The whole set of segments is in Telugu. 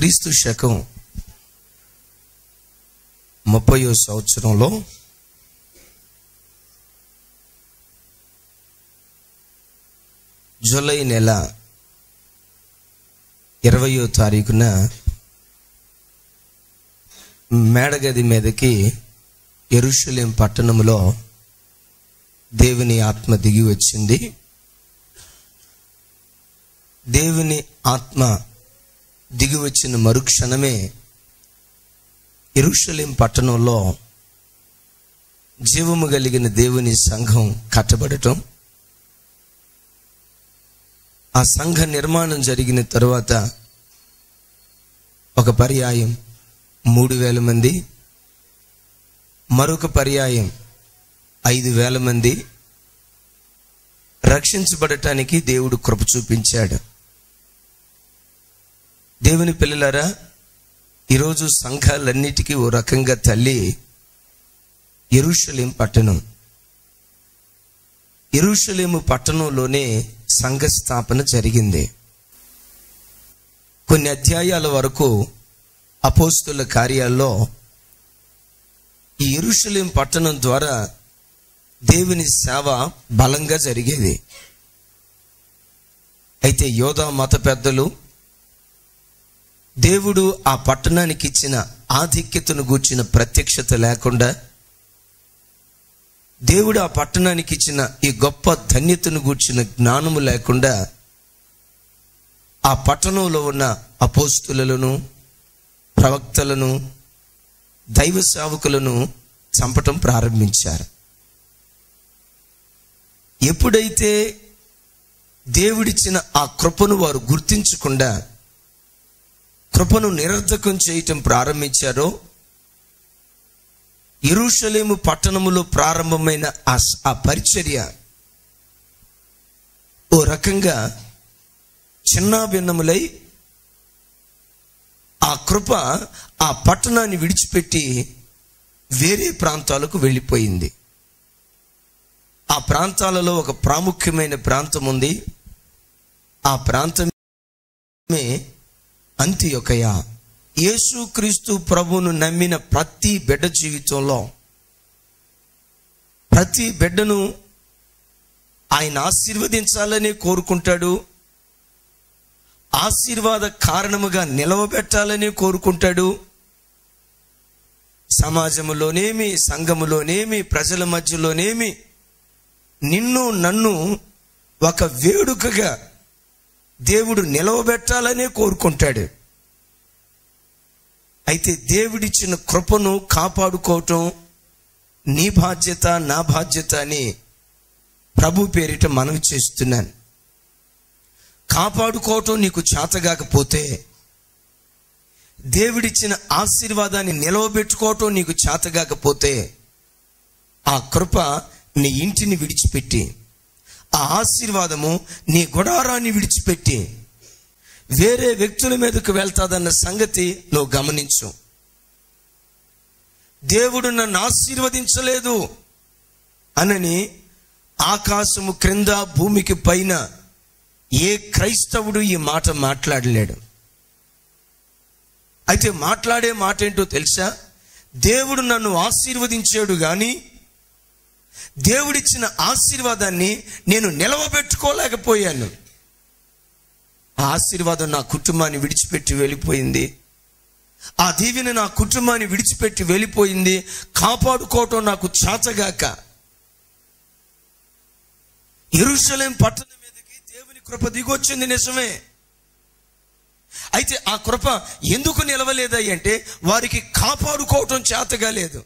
క్రీస్తు శకం ముప్పయో సంవత్సరంలో జూలై నెల ఇరవయో తారీఖున మేడగది మీదకి ఎరుషలేం పట్టణంలో దేవుని ఆత్మ దిగి వచ్చింది దేవుని ఆత్మ దిగి వచ్చిన మరుక్షణమే ఎరుషలేం పట్టణంలో జీవము కలిగిన దేవుని సంఘం కట్టబడటం ఆ సంఘ నిర్మాణం జరిగిన తరువాత ఒక పర్యాయం మూడు వేల మంది మరొక పర్యాయం ఐదు వేల మంది రక్షించబడటానికి దేవుడు కృప చూపించాడు దేవుని పిల్లలారా ఈరోజు సంఘాలన్నిటికీ ఓ రకంగా తల్లి ఎరుషలేం పట్టణం ఎరుషలేము పట్టణంలోనే సంఘ స్థాపన జరిగింది కొన్ని అధ్యాయాల వరకు అపోస్తుల కార్యాల్లో ఈ ఎరుషలేం పట్టణం ద్వారా దేవుని సేవ బలంగా జరిగేది అయితే యోధా మత పెద్దలు దేవుడు ఆ పట్టణానికి ఇచ్చిన ఆధిక్యతను గూర్చిన ప్రత్యక్షత లేకుండా దేవుడు ఆ పట్టణానికి ఇచ్చిన ఈ గొప్ప ధన్యతను గూర్చిన జ్ఞానము లేకుండా ఆ పట్టణంలో ఉన్న అపోస్తులను ప్రవక్తలను దైవ సేవకులను చంపటం ప్రారంభించారు ఎప్పుడైతే దేవుడిచ్చిన ఆ కృపను వారు గుర్తించకుండా కృపను నిరర్ధకం చేయటం ప్రారంభించారో ఎరుషలేము పట్టణములో ప్రారంభమైన ఆ స- ఆ పరిచర్య ఓ రకంగా చిన్నాభిన్నములై ఆ కృప ఆ పట్టణాన్ని విడిచిపెట్టి వేరే ప్రాంతాలకు వెళ్ళిపోయింది ఆ ప్రాంతాలలో ఒక ప్రాముఖ్యమైన ప్రాంతం ఉంది ఆ ప్రాంతమే అంత్యొకయ యేసుక్రీస్తు ప్రభువును నమ్మిన ప్రతి బిడ్డ జీవితంలో ప్రతి బిడ్డను ఆయన ఆశీర్వదించాలని కోరుకుంటాడు ఆశీర్వాద కారణముగా నిలవబెట్టాలని కోరుకుంటాడు సమాజములోనేమి సంఘములోనేమి ప్రజల మధ్యలోనేమి నిన్ను నన్ను ఒక వేడుకగా దేవుడు నిలవబెట్టాలనే కోరుకుంటాడు అయితే దేవుడిచ్చిన కృపను కాపాడుకోవటం నీ బాధ్యత నా బాధ్యత అని ప్రభు పేరిట మనవి చేస్తున్నాను కాపాడుకోవటం నీకు చేతగాకపోతే దేవుడిచ్చిన ఆశీర్వాదాన్ని నిలవబెట్టుకోవటం నీకు చేతగాకపోతే ఆ కృప నీ ఇంటిని విడిచిపెట్టి ఆ ఆశీర్వాదము నీ గుడారాన్ని విడిచిపెట్టి వేరే వ్యక్తుల మీదకు వెళ్తాదన్న సంగతి నువ్వు గమనించు దేవుడు నన్ను ఆశీర్వదించలేదు అనని ఆకాశము క్రింద భూమికి పైన ఏ క్రైస్తవుడు ఈ మాట మాట్లాడలేడు అయితే మాట్లాడే మాట ఏంటో తెలుసా దేవుడు నన్ను ఆశీర్వదించాడు కానీ దేవుడిచ్చిన ఆశీర్వాదాన్ని నేను నిలవబెట్టుకోలేకపోయాను ఆ ఆశీర్వాదం నా కుటుంబాన్ని విడిచిపెట్టి వెళ్ళిపోయింది ఆ దీవెన నా కుటుంబాన్ని విడిచిపెట్టి వెళ్ళిపోయింది కాపాడుకోవటం నాకు చాచగాక ఎరుషలేం పట్టణం మీదకి దేవుని కృప దిగొచ్చింది నిజమే అయితే ఆ కృప ఎందుకు నిలవలేదయ్యి అంటే వారికి కాపాడుకోవటం చేతగా లేదు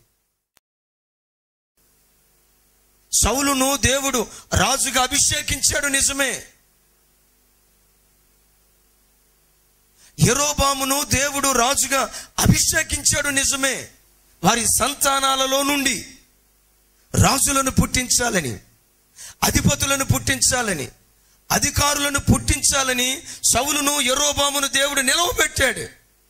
సౌలును దేవుడు రాజుగా అభిషేకించాడు నిజమే యెరోబామును దేవుడు రాజుగా అభిషేకించాడు నిజమే వారి సంతానాలలో నుండి రాజులను పుట్టించాలని అధిపతులను పుట్టించాలని అధికారులను పుట్టించాలని సౌలును యెరోబామును దేవుడు నిలవబెట్టాడు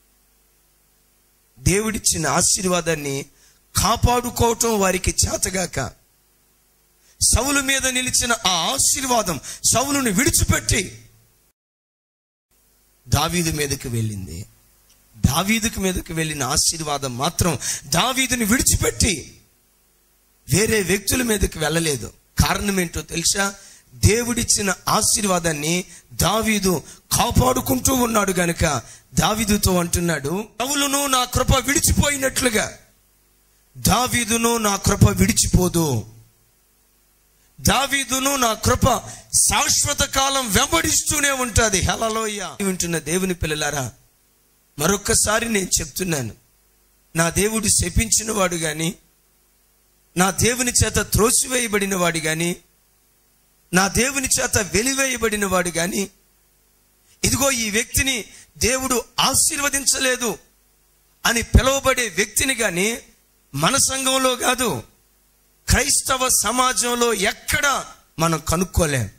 దేవుడిచ్చిన ఆశీర్వాదాన్ని కాపాడుకోవటం వారికి చేతగాక సౌలు మీద నిలిచిన ఆ ఆశీర్వాదం సౌలును విడిచిపెట్టి దావీదు మీదకి వెళ్ళింది దావీదుకు మీదకి వెళ్ళిన ఆశీర్వాదం మాత్రం దావీదుని విడిచిపెట్టి వేరే వ్యక్తుల మీదకి వెళ్ళలేదు కారణం ఏంటో తెలుసా దేవుడిచ్చిన ఆశీర్వాదాన్ని దావీదు కాపాడుకుంటూ ఉన్నాడు గనుక దావీదుతో అంటున్నాడు పౌలును నా కృప విడిచిపోయినట్లుగా దావీదును నా కృప విడిచిపోదు దావీదును నా కృప శాశ్వత కాలం వెంబడిస్తూనే ఉంటుంది హలలోయ వింటున్న దేవుని పిల్లలారా మరొక్కసారి నేను చెప్తున్నాను నా దేవుడు శపించిన వాడు గాని నా దేవుని చేత త్రోసివేయబడిన వాడు గాని నా దేవుని చేత వెలివేయబడిన వాడు గాని ఇదిగో ఈ వ్యక్తిని దేవుడు ఆశీర్వదించలేదు అని పిలువబడే వ్యక్తిని గాని మన సంఘంలో కాదు క్రైస్తవ సమాజంలో ఎక్కడ మనం కనుక్కోలేం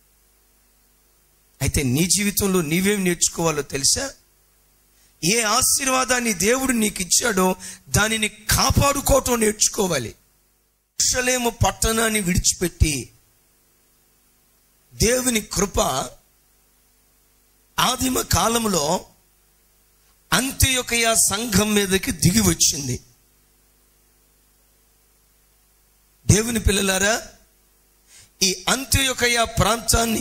అయితే నీ జీవితంలో నీవేం నేర్చుకోవాలో తెలుసా ఏ ఆశీర్వాదాన్ని దేవుడు నీకు ఇచ్చాడో దానిని కాపాడుకోవటం నేర్చుకోవాలి యెరూషలేము పట్టణాన్ని విడిచిపెట్టి దేవుని కృప ఆదిమ కాలంలో అంత్యొకయ సంఘం మీదకి దిగి వచ్చింది దేవుని పిల్లలారా ఈ అంత్యొకయ ప్రాంతాన్ని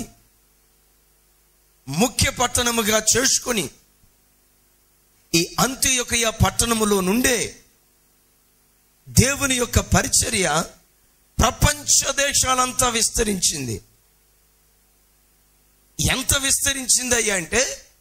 ముఖ్య పట్టణముగా చేసుకొని ఈ అంత్యొకయ పట్టణములో నుండే దేవుని యొక్క పరిచర్య ప్రపంచ దేశాలంతా విస్తరించింది ఎంత విస్తరించిందయ్యా అంటే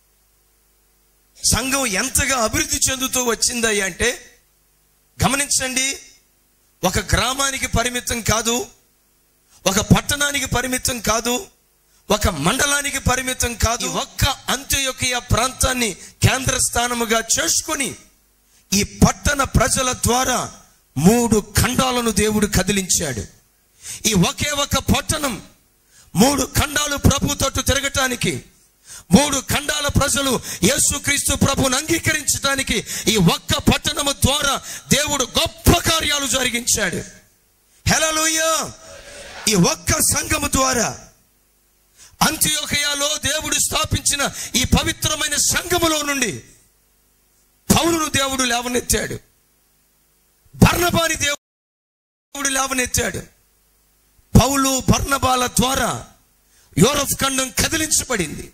సంఘం ఎంతగా అభివృద్ధి చెందుతూ వచ్చిందయ్యా అంటే గమనించండి ఒక గ్రామానికి పరిమితం కాదు ఒక పట్టణానికి పరిమితం కాదు ఒక మండలానికి పరిమితం కాదు ఒక్క అంత్యొకయ ప్రాంతాన్ని కేంద్ర స్థానముగా చేసుకొని ఈ పట్టణ ప్రజల ద్వారా మూడు ఖండాలను దేవుడు కదిలించాడు ఈ ఒకే ఒక పట్టణం మూడు ఖండాలు ప్రభు తట్టు తిరగటానికి మూడు ఖండాల ప్రజలు యేసుక్రీస్తు ప్రభుని అంగీకరించడానికి ఈ ఒక్క పట్టణము ద్వారా దేవుడు గొప్ప కార్యాలు జరిగించాడు హెలలుయ ఈ ఒక్క సంఘము ద్వారా అంత్యోకయాలో దేవుడు స్థాపించిన ఈ పవిత్రమైన సంఘములో నుండి పౌరును దేవుడు లేవనెత్తాడు బర్ణబాని దేవుడు లేవనెత్తాడు పౌలు బర్ణబాల ద్వారా యూరప్ ఖండం కదిలించబడింది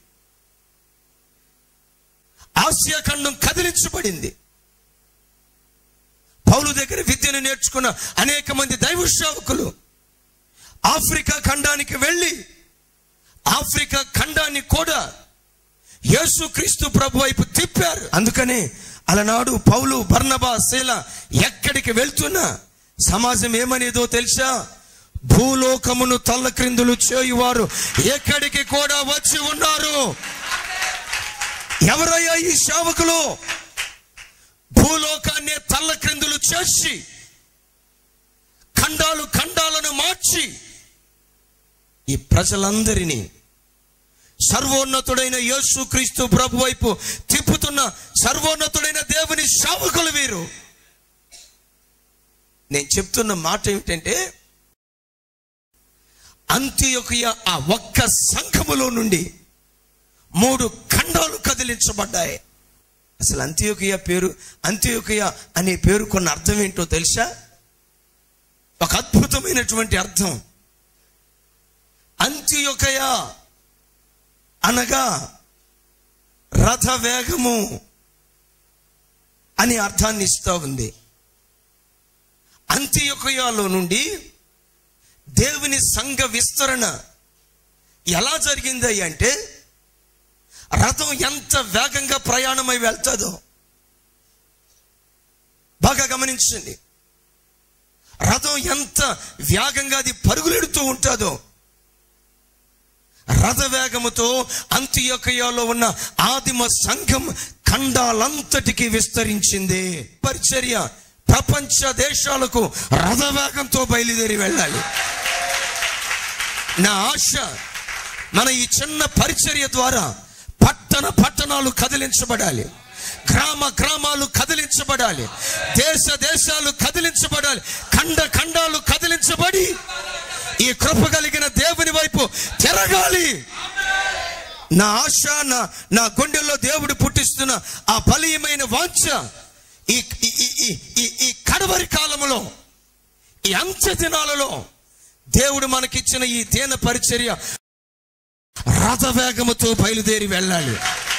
ఆసియా ఖండం కదిలించబడింది పౌలు దగ్గర విద్యను నేర్చుకున్న అనేక మంది దైవ సేవకులు ఆఫ్రికా ఖండానికి వెళ్ళి ఆఫ్రికా ఖండాన్ని కూడా యేసుక్రీస్తు ప్రభు వైపు తిప్పారు అందుకనే అలనాడు పౌలు బర్నబా శీల ఎక్కడికి వెళ్తున్నా సమాజం ఏమనేదో తెలుసా భూలోకమును తల్లక్రిందులు చేయువారు ఎక్కడికి కూడా వచ్చి ఉన్నారు ఎవరయ్యా ఈ సేవకులు భూలోకాన్ని తల్లక్రిందులు చేసి ఖండాలు ఖండాలను మార్చి ఈ ప్రజలందరినీ సర్వోన్నతుడైన యేసుక్రీస్తు ప్రభు వైపు తిప్పుతున్న సర్వోన్నతుడైన దేవుని సేవకులు వీరు నేను చెప్తున్న మాట ఏమిటంటే అంత్యొకయ ఆ ఒక్క సంఘములో నుండి మూడు ఖండాలు కదిలించబడ్డాయి అసలు అంత్యోకయ పేరు అంత్యోకయ అనే పేరు కొన్న అర్థం ఏంటో తెలుసా ఒక అద్భుతమైనటువంటి అర్థం అంత్యొకయ అనగా రథ వేగము అని అర్థాన్ని ఇస్తా ఉంది అంత్యొకయాలో నుండి దేవుని సంఘ విస్తరణ ఎలా జరిగింది అంటే రథం ఎంత వేగంగా ప్రయాణమై వెళ్తుందో బాగా గమనించండి రథం ఎంత వేగంగా అది పరుగులెడుతూ ఉంటుందో రథ వేగముతో అంత్యొకయాలో ఉన్న ఆదిమ సంఘం ఖండాలంతటికి విస్తరించింది పరిచర్య ప్రపంచ దేశాలకు రథ వేగంతో బయలుదేరి వెళ్ళాలి నా ఆశ మన ఈ చిన్న పరిచర్య ద్వారా పట్టణ పట్టణాలు కదిలించబడాలి గ్రామ గ్రామాలు కదిలించబడాలి దేశ దేశాలు కదిలించబడాలి ఖండ ఖండాలు కదిలించబడి ఈ కృప కలిగిన దేవుని వైపు తిరగాలి నా ఆశ నా నా గుండెల్లో దేవుడు పుట్టిస్తున్న ఆ బలీయమైన వాంఛ ఈ ఈ- ఈ- ఈ- ఈ- ఈ కడవరి కాలములో ఈ అంత్య దినాలలో దేవుడు మనకిచ్చిన ఈ దేన పరిచర్య రథవేగముతో బయలుదేరి వెళ్ళాలి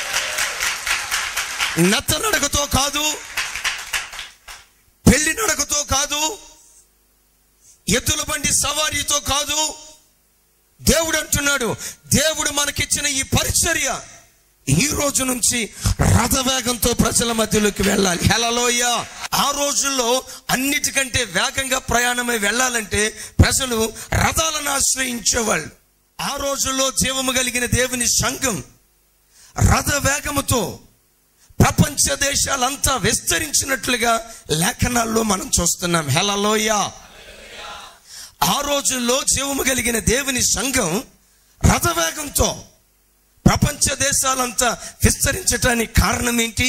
నత్త నడకతో కాదు పెళ్లి నడకతో కాదు ఎద్దుల బండి సవారీతో కాదు దేవుడు అంటున్నాడు దేవుడు మనకిచ్చిన ఈ పరిచర్య ఈ రోజు నుంచి రథవేగంతో ప్రజల మధ్యలోకి వెళ్ళాలి హెలలోయ ఆ రోజుల్లో అన్నిటికంటే వేగంగా ప్రయాణమై వెళ్ళాలంటే ప్రజలు రథాలను ఆశ్రయించేవాళ్ళు ఆ రోజుల్లో జీవము కలిగిన దేవుని సంఘం రథ వేగముతో ప్రపంచ దేశాలంతా విస్తరించినట్లుగా లేఖనాల్లో మనం చూస్తున్నాం హెలలోయ ఆ రోజుల్లో జీవము కలిగిన దేవుని సంఘం రథవేగంతో ప్రపంచ దేశాలంతా విస్తరించటానికి కారణం ఏంటి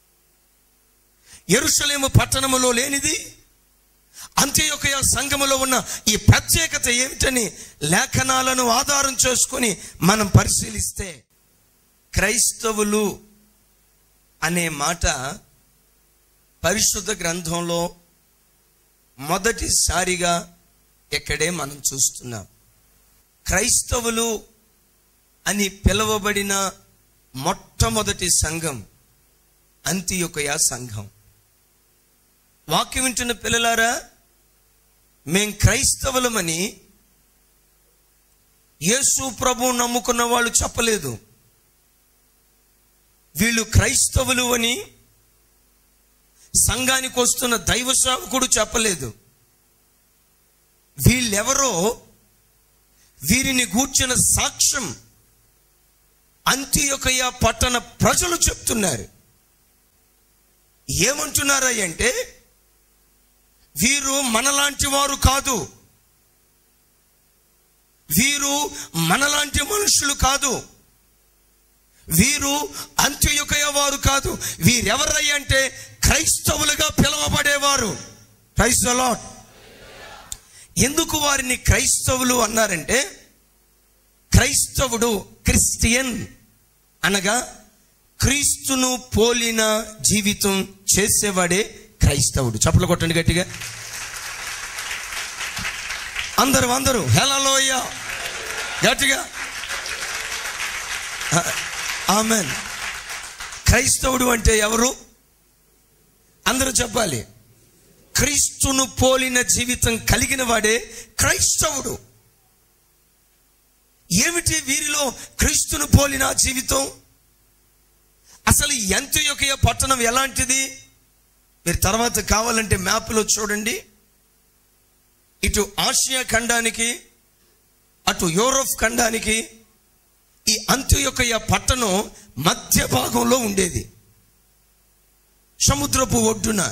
ఎరుషలేము పట్టణములో లేనిది అంత్యొకయ సంఘములో ఉన్న ఈ ప్రత్యేకత ఏమిటని లేఖనాలను ఆధారం చేసుకొని మనం పరిశీలిస్తే క్రైస్తవులు అనే మాట పరిశుద్ధ గ్రంథంలో మొదటిసారిగా ఇక్కడే మనం చూస్తున్నాం క్రైస్తవులు అని పిలువబడిన మొట్టమొదటి సంఘం అంత్యొకయ సంఘం వాక్యం వింటున్న పిల్లలారా మేం క్రైస్తవులమని యేసు ప్రభు నమ్ముకున్న వాళ్ళు చెప్పలేదు వీళ్ళు క్రైస్తవులు అని సంఘానికి వస్తున్న దైవ సేవకుడు చెప్పలేదు వీళ్ళెవరో వీరిని గూర్చిన సాక్ష్యం అంత్యొకయ పట్టణ ప్రజలు చెప్తున్నారు ఏమంటున్నారా అంటే వీరు మనలాంటి వారు కాదు వీరు మనలాంటి మనుషులు కాదు వీరు అంత్యయుకయ వారు కాదు వీరెవరయ్య అంటే క్రైస్తవులుగా పిలువబడేవారు క్రైస్తలాట్ ఎందుకు వారిని క్రైస్తవులు అన్నారంటే క్రైస్తవుడు క్రిస్టియన్ అనగా క్రీస్తును పోలిన జీవితం చేసేవాడే క్రైస్తవుడు చప్పలు కొట్టండి గట్టిగా అందరూ అందరూ హెలలోయ గట్టిగా ఆమెన్ క్రైస్తవుడు అంటే ఎవరు అందరూ చెప్పాలి క్రీస్తును పోలిన జీవితం కలిగిన వాడే క్రైస్తవుడు ఏమిటి వీరిలో క్రీస్తును పోలిన జీవితం అసలు ఎంత యొక్క పట్టణం ఎలాంటిది మీరు తర్వాత కావాలంటే మ్యాప్లో చూడండి ఇటు ఆసియా ఖండానికి అటు యూరోప్ ఖండానికి ఈ అంత్యొకయ పట్టణం మధ్య భాగంలో ఉండేది సముద్రపు ఒడ్డున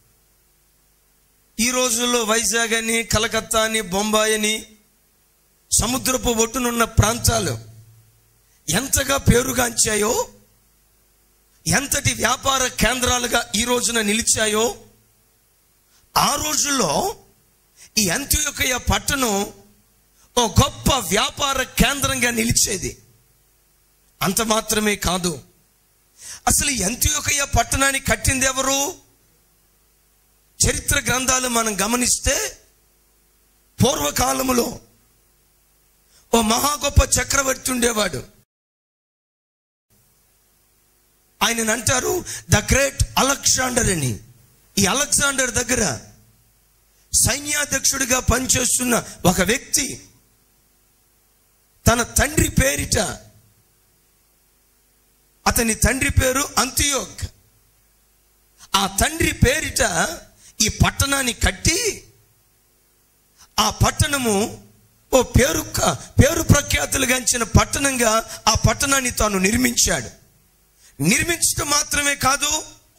ఈ రోజుల్లో వైజాగ్ అని కలకత్తా అని బొంబాయి అని సముద్రపు ఒడ్డునున్న ప్రాంతాలు ఎంతగా పేరుగాంచాయో ఎంతటి వ్యాపార కేంద్రాలుగా ఈ రోజున నిలిచాయో ఆ రోజుల్లో ఈ అంత్యొకయ పట్టణం ఓ గొప్ప వ్యాపార కేంద్రంగా నిలిచేది అంత మాత్రమే కాదు అసలు ఎంతియొకయ పట్టణాన్ని కట్టింది ఎవరు చరిత్ర గ్రంథాలు మనం గమనిస్తే పూర్వకాలములో ఓ మహా గొప్ప చక్రవర్తి ఉండేవాడు ఆయనను అంటారు ద గ్రేట్ అలెగ్జాండర్ అని ఈ అలెగ్జాండర్ దగ్గర సైన్యాధ్యక్షుడిగా పనిచేస్తున్న ఒక వ్యక్తి తన తండ్రి పేరిట అతని తండ్రి పేరు అంత్యోక్ ఆ తండ్రి పేరిట ఈ పట్టణాన్ని కట్టి ఆ పట్టణము ఓ పేరు పేరు ప్రఖ్యాతులు గంచిన పట్టణంగా ఆ పట్టణాన్ని తాను నిర్మించాడు నిర్మించడం మాత్రమే కాదు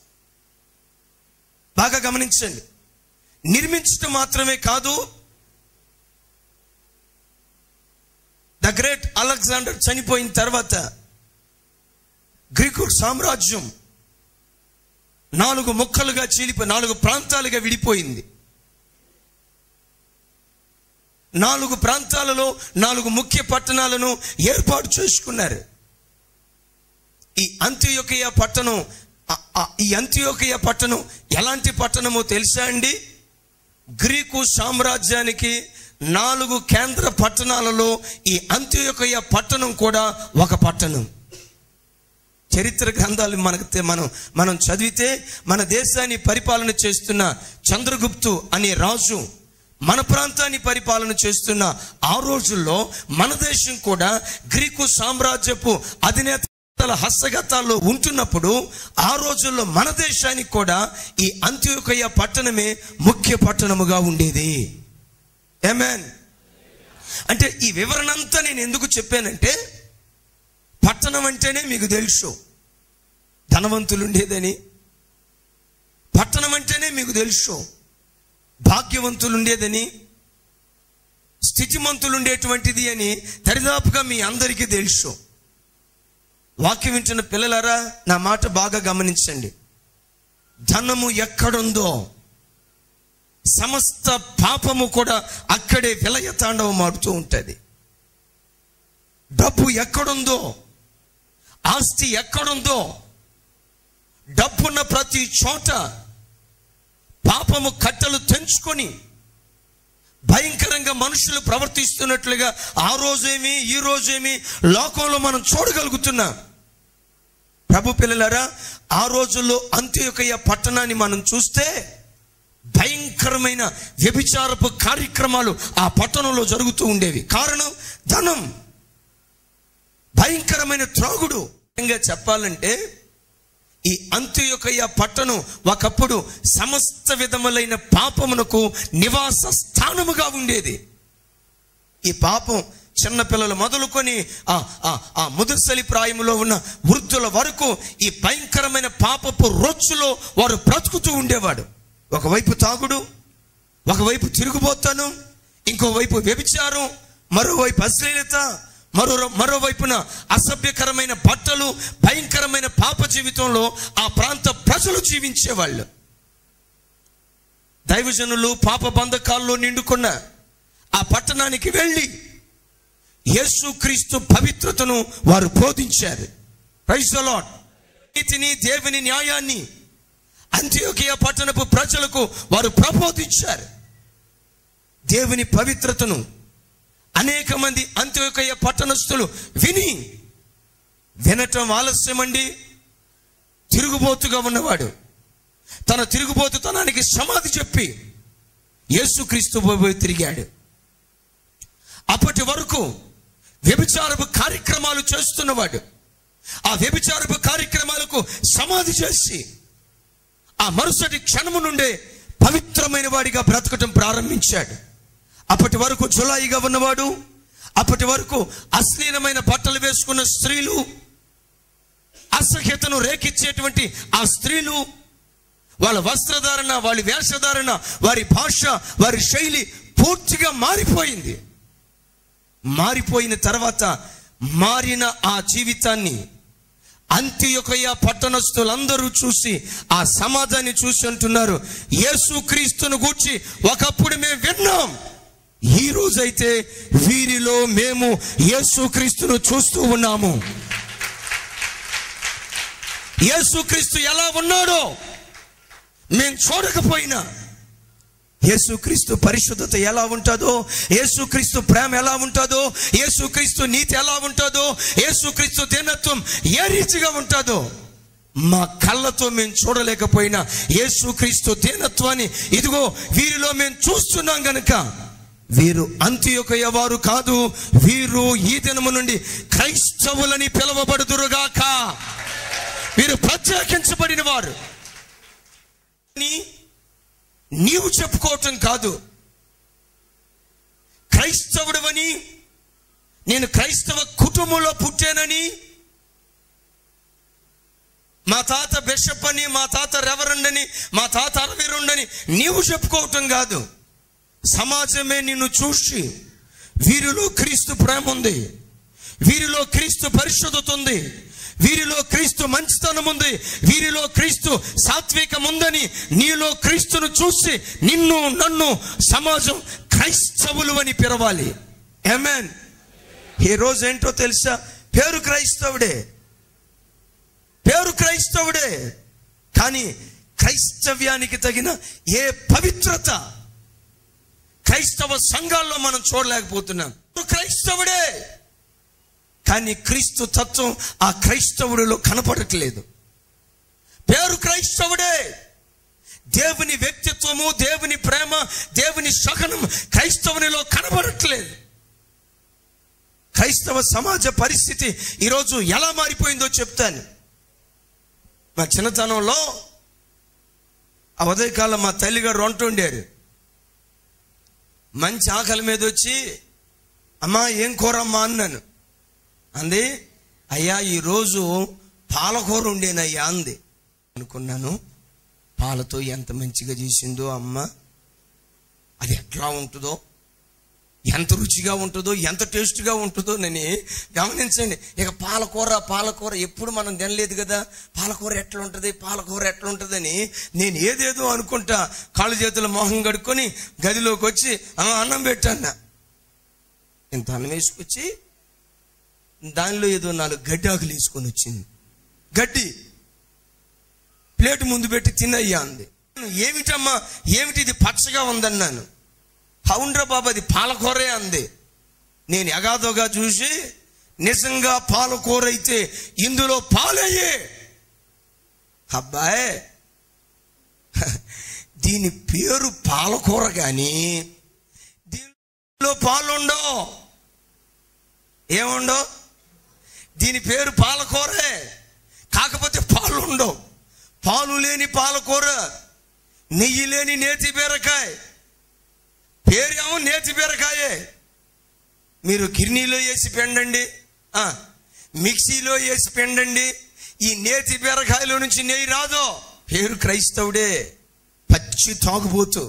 బాగా గమనించండి నిర్మించడం మాత్రమే కాదు ద గ్రేట్ అలెగ్జాండర్ చనిపోయిన తర్వాత గ్రీకు సామ్రాజ్యం నాలుగు ముక్కలుగా చీలిపోయి నాలుగు ప్రాంతాలుగా విడిపోయింది నాలుగు ప్రాంతాలలో నాలుగు ముఖ్య పట్టణాలను ఏర్పాటు చేసుకున్నారు అంత్యోకయ పట్టణం ఆ- ఆ- ఈ అంత్యోకయ పట్టణం ఎలాంటి పట్టణమో తెలుసా అండి గ్రీకు సామ్రాజ్యానికి నాలుగు కేంద్ర పట్టణాలలో ఈ అంత్యోకయ పట్టణం కూడా ఒక పట్టణం చరిత్ర గ్రంథాలు మనకు తె- మనం మనం చదివితే మన దేశాన్ని పరిపాలన చేస్తున్న చంద్రగుప్తు అనే రాజు మన ప్రాంతాన్ని పరిపాలన చేస్తున్న ఆ రోజుల్లో మన దేశం కూడా గ్రీకు సామ్రాజ్యపు అధినేతల హస్తగతాల్లో ఉంటున్నప్పుడు ఆ రోజుల్లో మన దేశానికి కూడా ఈ అంత్యోకయ పట్టణమే ముఖ్య పట్టణముగా ఉండేది ఏమేన్ అంటే ఈ వివరణ అంతా నేను ఎందుకు చెప్పానంటే పట్టణం అంటేనే మీకు తెలుసు ధనవంతులు ఉండేదని పట్టణం అంటేనే మీకు తెలుసు భాగ్యవంతులు ఉండేదని స్థితిమంతులు ఉండేటువంటిది అని దరిదాపుగా మీ అందరికీ తెలుసు వాక్యం వింటున్న పిల్లలారా నా మాట బాగా గమనించండి ధనము ఎక్కడుందో సమస్త పాపము కూడా అక్కడే విలయ తాండవం ఆడుతూ ఉంటుంది డబ్బు ఎక్కడుందో ఆస్తి ఎక్కడుందో డబ్బున్న ప్రతి చోట పాపము కట్టలు తెంచుకొని భయంకరంగా మనుషులు ప్రవర్తిస్తున్నట్లుగా ఆ రోజేమి ఈ రోజేమి లోకంలో మనం చూడగలుగుతున్నాం ప్రభు పిల్లలారా ఆ రోజుల్లో అంత్యోకయ పట్టణాన్ని మనం చూస్తే భయంకరమైన వ్యభిచారపు కార్యక్రమాలు ఆ పట్టణంలో జరుగుతూ ఉండేవి కారణం ధనం భయంకరమైన త్రాగుడు ఇంకా చెప్పాలంటే ఈ అంత్యొకయ పట్టణం ఒకప్పుడు సమస్త విధములైన పాపమునకు నివాస స్థానముగా ఉండేది ఈ పాపం చిన్నపిల్లలు మొదలుకొని ఆ ఆ ఆ ముదుసలి ప్రాయములో ఉన్న వృద్ధుల వరకు ఈ భయంకరమైన పాపపు రొచ్చులో వారు బ్రతుకుతూ ఉండేవాడు ఒకవైపు తాగుడు ఒకవైపు తిరుగుబోతాను ఇంకోవైపు వ్యభిచారం మరోవైపు అశ్లీలత మరో మరోవైపున అసభ్యకరమైన బట్టలు భయంకరమైన పాప జీవితంలో ఆ ప్రాంత ప్రజలు జీవించేవాళ్ళు దైవజనులు పాప బంధకాల్లో నిండుకున్న ఆ పట్టణానికి వెళ్ళి యేసుక్రీస్తు పవిత్రతను వారు బోధించారు ప్రైజ్ ద లార్డ్ నీతిని దేవుని న్యాయాన్ని అంత్యోకియ పట్టణపు ప్రజలకు వారు ప్రబోధించారు దేవుని పవిత్రతను అనేక మంది అంత్యోకయ పట్టణస్థులు విని వినటం ఆలస్యమండి తిరుగుబోతుగా ఉన్నవాడు తన తిరుగుబోతుతనానికి సమాధి చెప్పి యేసుక్రీస్తు పోయి తిరిగాడు అప్పటి వరకు వ్యభిచారపు కార్యక్రమాలు చేస్తున్నవాడు ఆ వ్యభిచారపు కార్యక్రమాలకు సమాధి చేసి ఆ మరుసటి క్షణము నుండే పవిత్రమైన వాడిగా బ్రతకటం ప్రారంభించాడు అప్పటి వరకు జులాయిగా ఉన్నవాడు అప్పటి వరకు అశ్లీలమైన బట్టలు వేసుకున్న స్త్రీలు అసహ్యతను రేకిచ్చేటువంటి ఆ స్త్రీలు వాళ్ళ వస్త్రధారణ వాళ్ళ వేషధారణ వారి భాష వారి శైలి పూర్తిగా మారిపోయింది మారిపోయిన తర్వాత మారిన ఆ జీవితాన్ని అంత్యొకయ పట్టణస్థులందరూ చూసి ఆ సమాధాన్ని చూసి అంటున్నారు యేసుక్రీస్తును గూర్చి ఒకప్పుడు మేము విన్నాం ఈ రోజైతే వీరిలో మేము యేసుక్రీస్తును చూస్తూ ఉన్నాము యేసుక్రీస్తు ఎలా ఉన్నాడో మేము చూడకపోయినా యేసుక్రీస్తు పరిశుద్ధత ఎలా ఉంటుందో యేసుక్రీస్తు ప్రేమ ఎలా ఉంటుందో యేసుక్రీస్తు నీతి ఎలా ఉంటుందో యేసుక్రీస్తు దీనత్వం ఏ రీతిగా ఉంటుందో మా కళ్ళతో మేము చూడలేకపోయినా యేసుక్రీస్తు దీనత్వాన్ని ఇదిగో వీరిలో మేము చూస్తున్నాం గనుక వీరు అంత్యొకయ వారు కాదు వీరు ఈ దినము నుండి క్రైస్తవులని పిలువబడుదురుగాక వీరు ప్రత్యేకించబడిన వారు అని నీవు చెప్పుకోవటం కాదు క్రైస్తవుడవని నేను క్రైస్తవ కుటుంబంలో పుట్టానని మా తాత బిషప్ అని మా తాత రెవరెండ్ అని మా తాత అరవై రెండని నీవు చెప్పుకోవటం కాదు సమాజమే నిన్ను చూసి వీరిలో క్రీస్తు ప్రేమ ఉంది వీరిలో క్రీస్తు పరిశుద్ధత ఉంది వీరిలో క్రీస్తు మంచితనం ఉంది వీరిలో క్రీస్తు సాత్వికం ఉందని నీలో క్రీస్తును చూసి నిన్ను నన్ను సమాజం క్రైస్తవులు అని పిలవాలి ఏమేన్ ఈ రోజు ఏంటో తెలుసా పేరు క్రైస్తవుడే పేరు క్రైస్తవుడే కానీ క్రైస్తవ్యానికి తగిన ఏ పవిత్రత క్రైస్తవ సంఘాల్లో మనం చూడలేకపోతున్నాం క్రైస్తవుడే కానీ క్రీస్తు తత్వం ఆ క్రైస్తవుడిలో కనపడట్లేదు పేరు క్రైస్తవుడే దేవుని వ్యక్తిత్వము దేవుని ప్రేమ దేవుని సహనం క్రైస్తవునిలో కనబడట్లేదు క్రైస్తవ సమాజ పరిస్థితి ఈరోజు ఎలా మారిపోయిందో చెప్తాను మా చిన్నతనంలో ఆ ఉదయకాలం మా తల్లిగారు వంట వండారు మంచి ఆకలి మీద వచ్చి అమ్మా ఏం కూరమ్మా అన్నాను అంది అయ్యా ఈరోజు పాలకూర ఉండేనయ్యా అంది అనుకున్నాను పాలతో ఎంత మంచిగా చేసిందో అమ్మ అది ఎట్లా ఉంటుందో ఎంత రుచిగా ఉంటుందో ఎంత టేస్ట్గా ఉంటుందో నేను గమనించండి ఇక పాలకూర పాలకూర ఎప్పుడు మనం తినలేదు కదా పాలకూర ఎట్లా ఉంటుంది పాలకూర ఎట్లా ఉంటుందని నేను ఏదేదో అనుకుంటా కాళ్ళు చేతుల మొహం కడుక్కొని గదిలోకి వచ్చి "ఆ, అన్నం పెట్టన్నా ఇంత అన్నం వేసుకొచ్చి దానిలో ఏదో నాలుగు గడ్డి ఆకులు వేసుకొని వచ్చింది గడ్డి ప్లేట్ ముందు పెట్టి తినయ్యా అంది ఏమిటమ్మా ఏమిటి ఇది పచ్చగా ఉందన్నాను అవునరా బాబు అది పాలకూరే అంది నేను ఎగాదోగా చూసి నిజంగా పాలకూర అయితే ఇందులో పాలయ్యే అబ్బాయ్ దీని పేరు పాలకూర కానీ దీనిలో పాలుండో ఏముండో దీని పేరు పాలకూరే కాకపోతే పాలు ఉండవు పాలు లేని పాలకూర నెయ్యి లేని నేతి బీరకాయ పేరేమో నేతి బీరకాయే మీరు కిర్నీలో వేసి పెండండి ఆ, మిక్సీలో వేసి పెండండి ఈ నేతి బీరకాయలో నుంచి నెయ్యి రాదో పేరు క్రైస్తవుడే పచ్చి తాగుబోతు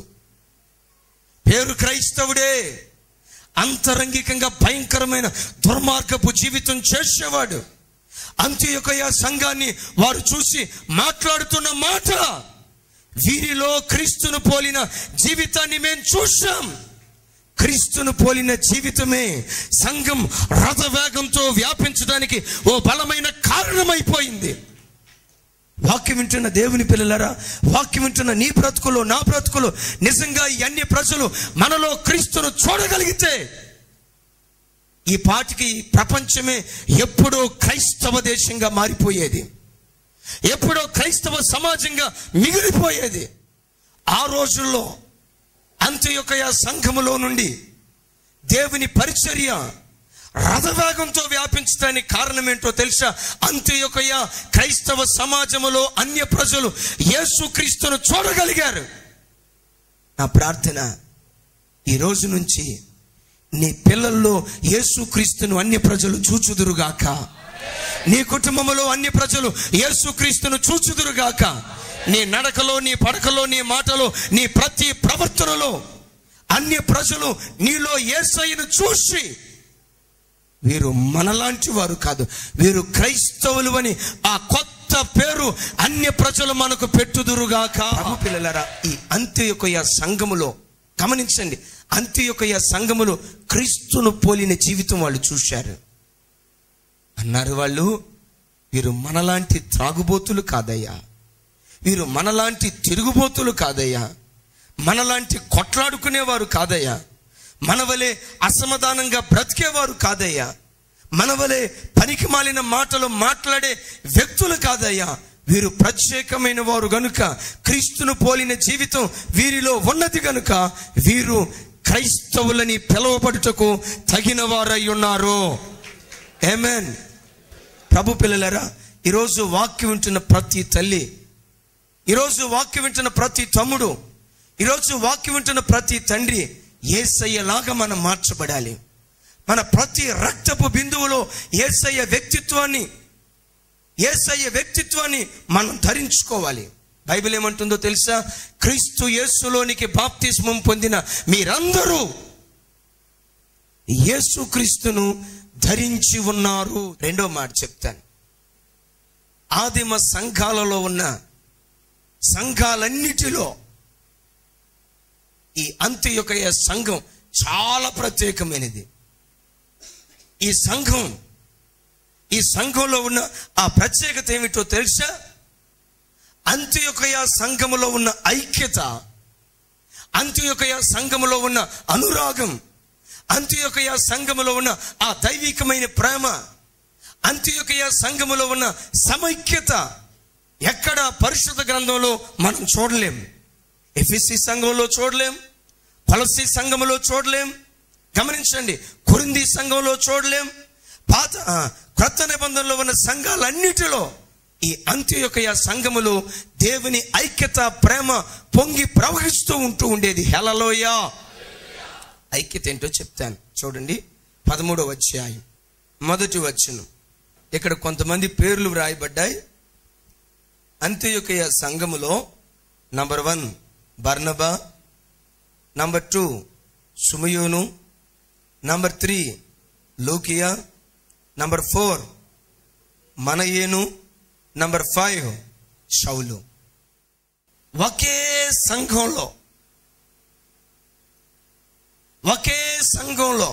పేరు క్రైస్తవుడే అంతరంగికంగా భయంకరమైన దుర్మార్గపు జీవితం చేసేవాడు అంత్యొకయ సంఘాన్ని వారు చూసి మాట్లాడుతున్న మాట వీరిలో క్రీస్తును పోలిన జీవితాన్ని మేము చూసాం క్రీస్తును పోలిన జీవితమే సంఘం రథవేగంతో వ్యాపించడానికి ఓ బలమైన కారణమైపోయింది వాక్యం వింటున్న దేవుని పిల్లలరా వాక్యం వింటున్న నీ బ్రతుకులు నా బ్రతుకులు నిజంగా ఈ అన్ని ప్రజలు మనలో క్రీస్తును చూడగలిగితే ఈ పాటికి ఈ ప్రపంచమే ఎప్పుడో క్రైస్తవ దేశంగా మారిపోయేది ఎప్పుడో క్రైస్తవ సమాజంగా మిగిలిపోయేది ఆ రోజుల్లో అంత్యొకయ సంఘములో నుండి దేవుని పరిచర్య రథవేగంతో వ్యాపించడానికి కారణం ఏంటో తెలుసా అంత్యొకయ క్రైస్తవ సమాజములో అన్య ప్రజలు యేసుక్రీస్తును చూడగలిగారు నా ప్రార్థన ఈ రోజు నుంచి నీ పిల్లల్లో యేసుక్రీస్తును అన్య ప్రజలు చూచుదురుగాక నీ కుటుంబంలో అన్య ప్రజలు యేసుక్రీస్తును చూచుదురుగాక నీ నడకలో నీ పడకలో నీ మాటలో నీ ప్రతి ప్రవర్తనలో అన్య ప్రజలు నీలో యేసయ్యను చూసి వీరు మనలాంటి వారు కాదు వీరు క్రైస్తవులు అని ఆ కొత్త పేరు అన్య ప్రజలు మనకు పెట్టుదురుగాక ప్రభు పిల్లలరా ఈ అంత్యొకయ సంఘములో గమనించండి అంత్యొకయ సంఘములో క్రీస్తును పోలిన జీవితం వాళ్ళు చూశారు అన్నారు వాళ్ళు వీరు మనలాంటి త్రాగుబోతులు కాదయ్యా వీరు మనలాంటి తిరుగుబోతులు కాదయ్యా మనలాంటి కొట్లాడుకునేవారు కాదయ్యా మనవలే అసమాధానంగా బ్రతికేవారు కాదయ్యా మనవలే పనికి మాలిన మాటలు మాట్లాడే వ్యక్తులు కాదయ్యా వీరు ప్రత్యేకమైన వారు గనుక క్రీస్తును పోలిన జీవితం వీరిలో ఉన్నది గనుక వీరు క్రైస్తవులని పిలువబడుటకు తగిన వారై ఉన్నారు ఏమేన్ ప్రభు పిల్లలరా ఈరోజు వాక్యం వింటున్న ప్రతి తల్లి ఈరోజు వాక్యం వింటున్న ప్రతి తమ్ముడు ఈరోజు వాక్యం వింటున్న ప్రతి తండ్రి ఏసయ్యలాగా మనం మార్చబడాలి మన ప్రతి రక్తపు బిందువులో ఏసయ్య వ్యక్తిత్వాన్ని ఏసయ్య వ్యక్తిత్వాన్ని మనం ధరించుకోవాలి బైబిల్ ఏమంటుందో తెలుసా క్రీస్తు యేసులోనికి బాప్తిస్మం పొందిన మీరందరూ యేసుక్రీస్తును ధరించి ఉన్నారు రెండో మాట చెప్తాను ఆదిమ సంఘాలలో ఉన్న సంఘాలన్నిటిలో ఈ అంత్యొకయ సంఘం చాలా ప్రత్యేకమైనది ఈ సంఘం ఈ సంఘంలో ఉన్న ఆ ప్రత్యేకత ఏమిటో తెలుసా అంత్యొకయ సంఘములో ఉన్న ఐక్యత అంత్యొకయ సంఘములో ఉన్న అనురాగం అంత్యొకయ సంఘములో ఉన్న ఆ దైవికమైన ప్రేమ అంత్యొకయ సంఘములో ఉన్న సమైక్యత ఎక్కడ పరిశుద్ధ గ్రంథంలో మనం చూడలేం ఎఫ్ఎస్సి సంఘంలో చూడలేం కొలసి సంఘములో చూడలేం గమనించండి కొరింది సంఘంలో చూడలేం పాత ఆ, క్రొత్త నిబంధనలో ఉన్న సంఘాలన్నిటిలో ఈ అంత్యొకయ సంఘములో దేవుని ఐక్యత ప్రేమ పొంగి ప్రవహిస్తూ ఉంటూ ఉండేది హెలలోయ ఐక్యత ఏంటో చెప్తాను చూడండి పదమూడవ అధ్యాయం మొదటి వచ్చును ఇక్కడ కొంతమంది పేర్లు వ్రాయబడ్డాయి అంత్యొకయ సంఘములో నంబర్ వన్ బర్నబా నంబర్ టూ సుమయోను నంబర్ త్రీ లోకియా నంబర్ ఫోర్ మనయేను నంబర్ ఫైవ్ షౌలు ఒకే సంఘంలో ఒకే సంఘంలో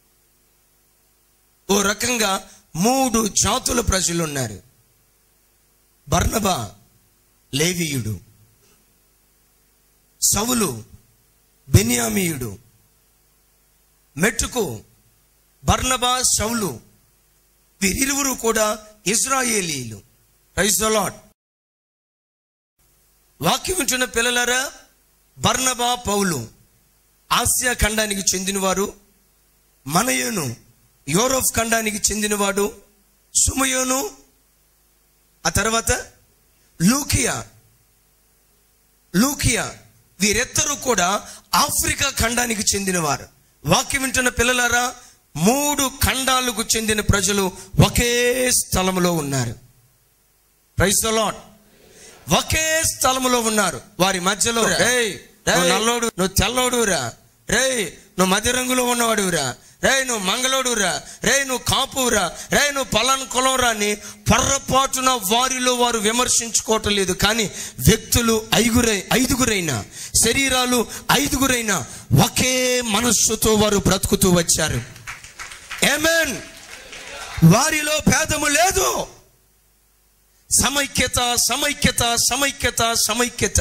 ఓ రకంగా మూడు జాతుల ప్రజలు ఉన్నారు బర్నబా లేవీయుడు సవులు బెన్యామీయుడు మెట్టుకు బర్నబా సౌలు వీరిరువురు కూడా ఇజ్రాయేలీలు ప్రైజ్ ద లార్డ్ వాక్యం ఉంటున్న పిల్లలరా బర్నబా పౌలు ఆసియా ఖండానికి చెందినవారు మనయోను యూరోప్ ఖండానికి చెందినవాడు సుమయోను ఆ తర్వాత లూకియా లూకియా వీరిద్దరూ కూడా ఆఫ్రికా ఖండానికి చెందినవారు వాక్యం వింటున్న పిల్లలారా మూడు ఖండాలకు చెందిన ప్రజలు ఒకే స్థలములో ఉన్నారు ప్రైస్ ద లార్డ్ ఒకే స్థలములో ఉన్నారు వారి మధ్యలో రేయ్ నువ్వు నల్లోడు నువ్వు తెల్లోడురా రేయ్ నువ్వు మధ్య రంగులో ఉన్నవాడురా రే నువ్వు మంగళోడురా రే నువ్వు కాపురా రే నువ్వు పలాన్ కులంరా అని పొర్రపాటున వారిలో వారు విమర్శించుకోవటం లేదు కానీ వ్యక్తులు ఐదుగురై ఐదుగురైనా శరీరాలు ఐదుగురైనా ఒకే మనస్సుతో వారు బ్రతుకుతూ వచ్చారు ఏమేన్ వారిలో భేదము లేదు సమైక్యత సమైక్యత సమైక్యత సమైక్యత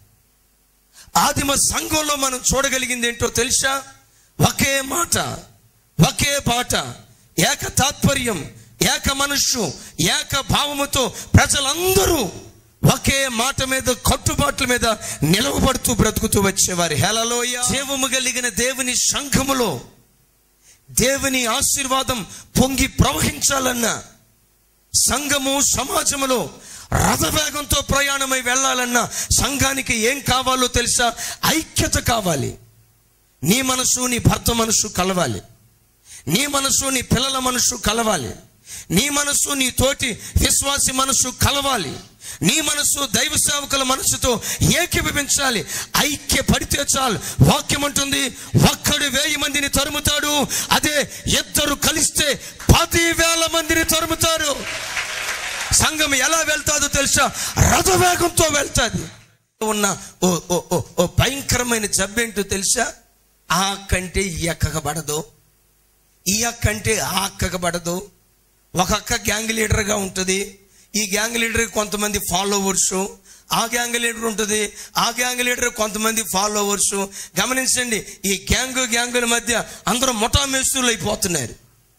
ఆదిమ సంఘంలో మనం చూడగలిగింది ఏంటో తెలుసా ఒకే మాట ఒకే పాట ఏక తాత్పర్యం ఏక మనస్సు ఏక భావముతో ప్రజలందరూ ఒకే మాట మీద కట్టుబాట్ల మీద నిలవబడుతూ బ్రతుకుతూ వచ్చేవారు హెలలోయ జీవము కలిగిన దేవుని సంఘములో దేవుని ఆశీర్వాదం పొంగి ప్రవహించాలన్నా సంఘము సమాజములో రథవేగంతో ప్రయాణమై వెళ్ళాలన్నా సంఘానికి ఏం కావాలో తెలుసా ఐక్యత కావాలి నీ మనసు నీ భర్త మనసు కలవాలి నీ మనసు నీ పిల్లల మనసు కలవాలి నీ మనసు నీ తోటి విశ్వాసి మనసు కలవాలి నీ మనసు దైవ సేవకుల మనసుతో ఏకీభవించాలి ఐక్య పడితే చాలు వాక్యం అంటుంది ఒక్కడు వేయి మందిని తరుముతాడు అదే ఇద్దరు కలిస్తే పదివేల మందిని తరుముతారు సంఘం ఎలా వెళ్తాదో తెలుసా రథవేగంతో వెళ్తాది ఉన్న ఓ ఓ ఓ ఓ భయంకరమైన జబ్బేంటో తెలుసా ఆ కంటే ఈ ఎక్కకబడదు ఈ అక్క అంటే ఆ అక్కకబడదు ఒక అక్క గ్యాంగ్ లీడర్గా ఉంటుంది ఈ గ్యాంగ్ లీడర్ కొంతమంది ఫాలోవర్స్ ఆ గ్యాంగ్ లీడర్ ఉంటుంది ఆ గ్యాంగ్ లీడర్ కొంతమంది ఫాలోవర్స్ గమనించండి ఈ గ్యాంగ్ గ్యాంగుల మధ్య అందరూ ముఠా మేస్తులు అయిపోతున్నారు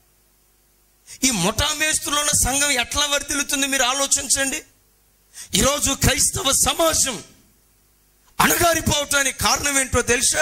ఈ ముఠా మేస్తులో ఉన్న సంఘం ఎట్లా వర్ధిల్లుతుంది మీరు ఆలోచించండి ఈరోజు క్రైస్తవ సమాజం అణగారిపోవటానికి కారణం ఏంటో తెలుసా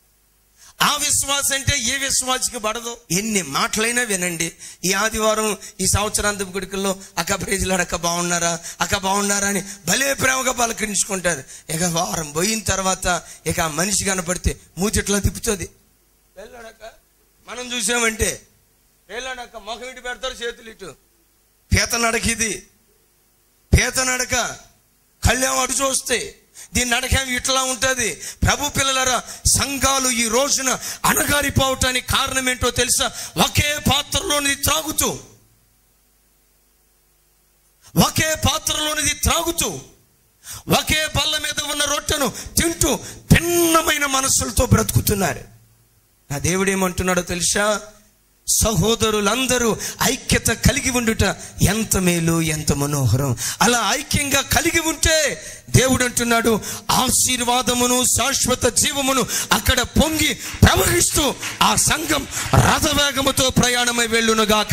ఆ విశ్వాసం అంటే ఏ విశ్వాసకి పడదు ఎన్ని మాటలైనా వినండి ఈ ఆదివారం ఈ సంవత్సరాంతపు గుడికల్లో అక్క ప్రేజలాడు అక్క బాగున్నారా అక్క బాగున్నారా అని భలే ప్రేమగా పలకరించుకుంటారు ఇక వారం పోయిన తర్వాత ఇక ఆ మనిషి కనపడితే మూతిట్లా తిప్పుతుంది వెళ్ళాడక్క మనం చూసామంటే వెళ్ళాడక్క మొఖం ఇటు పెడతారు చేతులు ఇటు పీత నడక ఇది పీత నడక కళ్యాణం అటు చూస్తే దీని నడక ఇట్లా ఉంటుంది ప్రభు పిల్లలరా సంఘాలు ఈ రోజున అణగారిపోవటానికి కారణం ఏంటో తెలుసా ఒకే పాత్రలోనిది త్రాగుతూ ఒకే పాత్రలోనిది త్రాగుతూ ఒకే బల్ల మీద ఉన్న రొట్టెను తింటూ భిన్నమైన మనస్సులతో బ్రతుకుతున్నారు నా దేవుడు ఏమంటున్నాడో తెలుసా సహోదరులందరూ ఐక్యత కలిగి ఉండుట ఎంత మేలు ఎంత మనోహరం అలా ఐక్యంగా కలిగి ఉంటే దేవుడు అంటున్నాడు ఆశీర్వాదమును శాశ్వత జీవమును అక్కడ పొంగి ప్రవహిస్తూ ఆ సంఘం రథవేగముతో ప్రయాణమై వెళ్ళునుగాక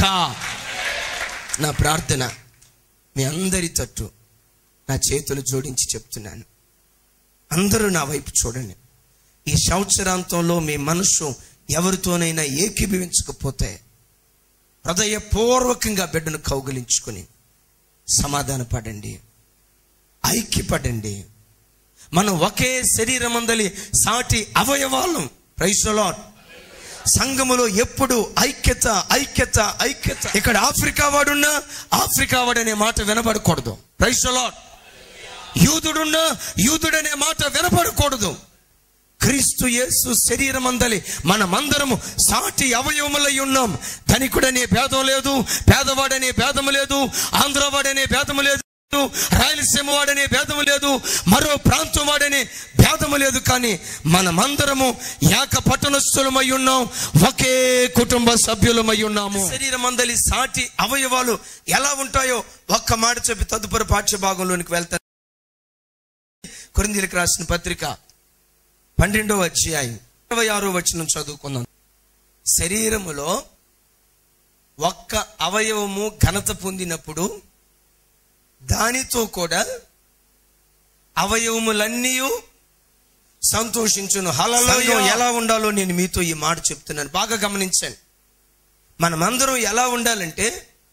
నా ప్రార్థన మీ అందరి తట్టు నా చేతులు జోడించి చెప్తున్నాను అందరూ నా వైపు చూడండి ఈ సంవత్సరాంతంలో మీ మనస్సు ఎవరితోనైనా ఏకీభవించకపోతే హృదయపూర్వకంగా బిడ్డను కౌగిలించుకొని సమాధానపడండి ఐక్యపడండి మనం ఒకే శరీరమందలి సాటి అవయవాలం ప్రైసలాట్ సంఘములో ఎప్పుడు ఐక్యత ఐక్యత ఐక్యత ఇక్కడ ఆఫ్రికా వాడున్నా ఆఫ్రికా వాడనే మాట వినబడకూడదు ప్రైసలాట్ యూదుడున్నా యూదుడనే మాట వినపడకూడదు క్రీస్తు యేసు శరీరమందలి మనమందరము సాటి అవయవములై ఉన్నాం ధనికుడనే భేదం లేదు పేదవాడనే భేదము లేదు ఆంధ్రవాడనే భేదము లేదు రాయలసీమ వాడనే భేదము లేదు మరో ప్రాంతం వాడనే భేదము లేదు కానీ మనమందరము ఏక పట్టణస్థులమై ఉన్నాం ఒకే కుటుంబ సభ్యులమై ఉన్నాము శరీరమందలి సాటి అవయవాలు ఎలా ఉంటాయో ఒక్క మాట చెప్పి తదుపరి పాఠ్య భాగంలోనికి వెళ్తాను కొరిందీలకు రాసిన పత్రిక పన్నెండవ అధ్యాయం ఇరవై ఆరో వచనం చదువుకుందాం శరీరములో ఒక్క అవయవము ఘనత పొందినప్పుడు దానితో కూడా అవయవములన్నీ సంతోషించును హలలో ఎలా ఉండాలో నేను మీతో ఈ మాట చెప్తున్నాను బాగా గమనించండి మనమందరం ఎలా ఉండాలంటే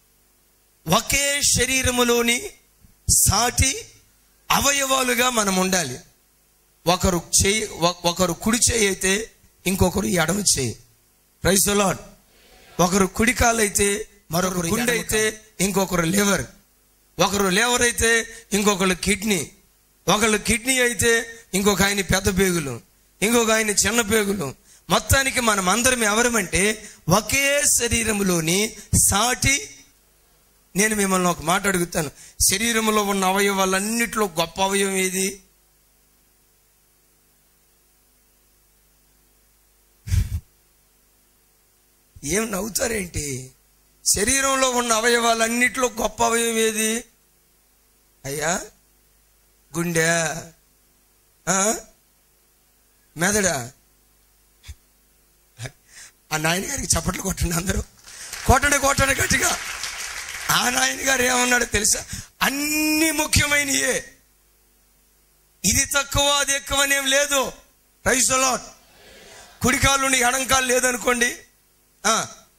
ఒకే శరీరములోని సాటి అవయవాలుగా మనం ఉండాలి ఒకరు చేయి ఒక- ఒకరు కుడి చేయి అయితే ఇంకొకరు ఎడమ చేయి ప్రైజ్ లాడ్ ఒకరు కుడి కాలు అయితే మరొకరు గుండె అయితే ఇంకొకరు లివర్ ఒకరు లివర్ అయితే ఇంకొకరు కిడ్నీ ఒకళ్ళు కిడ్నీ అయితే ఇంకొక ఆయన పెద్ద పేగులు ఇంకొక ఆయన చిన్న పేగులు మొత్తానికి మనం అందరం ఎవరమంటే ఒకే శరీరములోని సాటి నేను మిమ్మల్ని ఒక మాట అడుగుతాను శరీరంలో ఉన్న అవయవాలన్నిటిలో గొప్ప అవయవం ఏది ఏం నవ్వుతారేంటి శరీరంలో ఉన్న అవయవాలన్నిటిలో గొప్ప అవయవం ఏది అయ్యా గుండె ఆ? మెదడా ఆ నాయన గారికి చప్పట్లు కొట్టండి అందరూ కొట్టండి కొట్టండి గట్టిగా ఆ నాయన గారు ఏమన్నాడు తెలుసా అన్ని ముఖ్యమైనయే ఇది తక్కువ అది ఎక్కువ అనేం లేదు రైస్ లాట్ కుడికాలు ఉండి ఎడంకాలు లేదనుకోండి ఆ.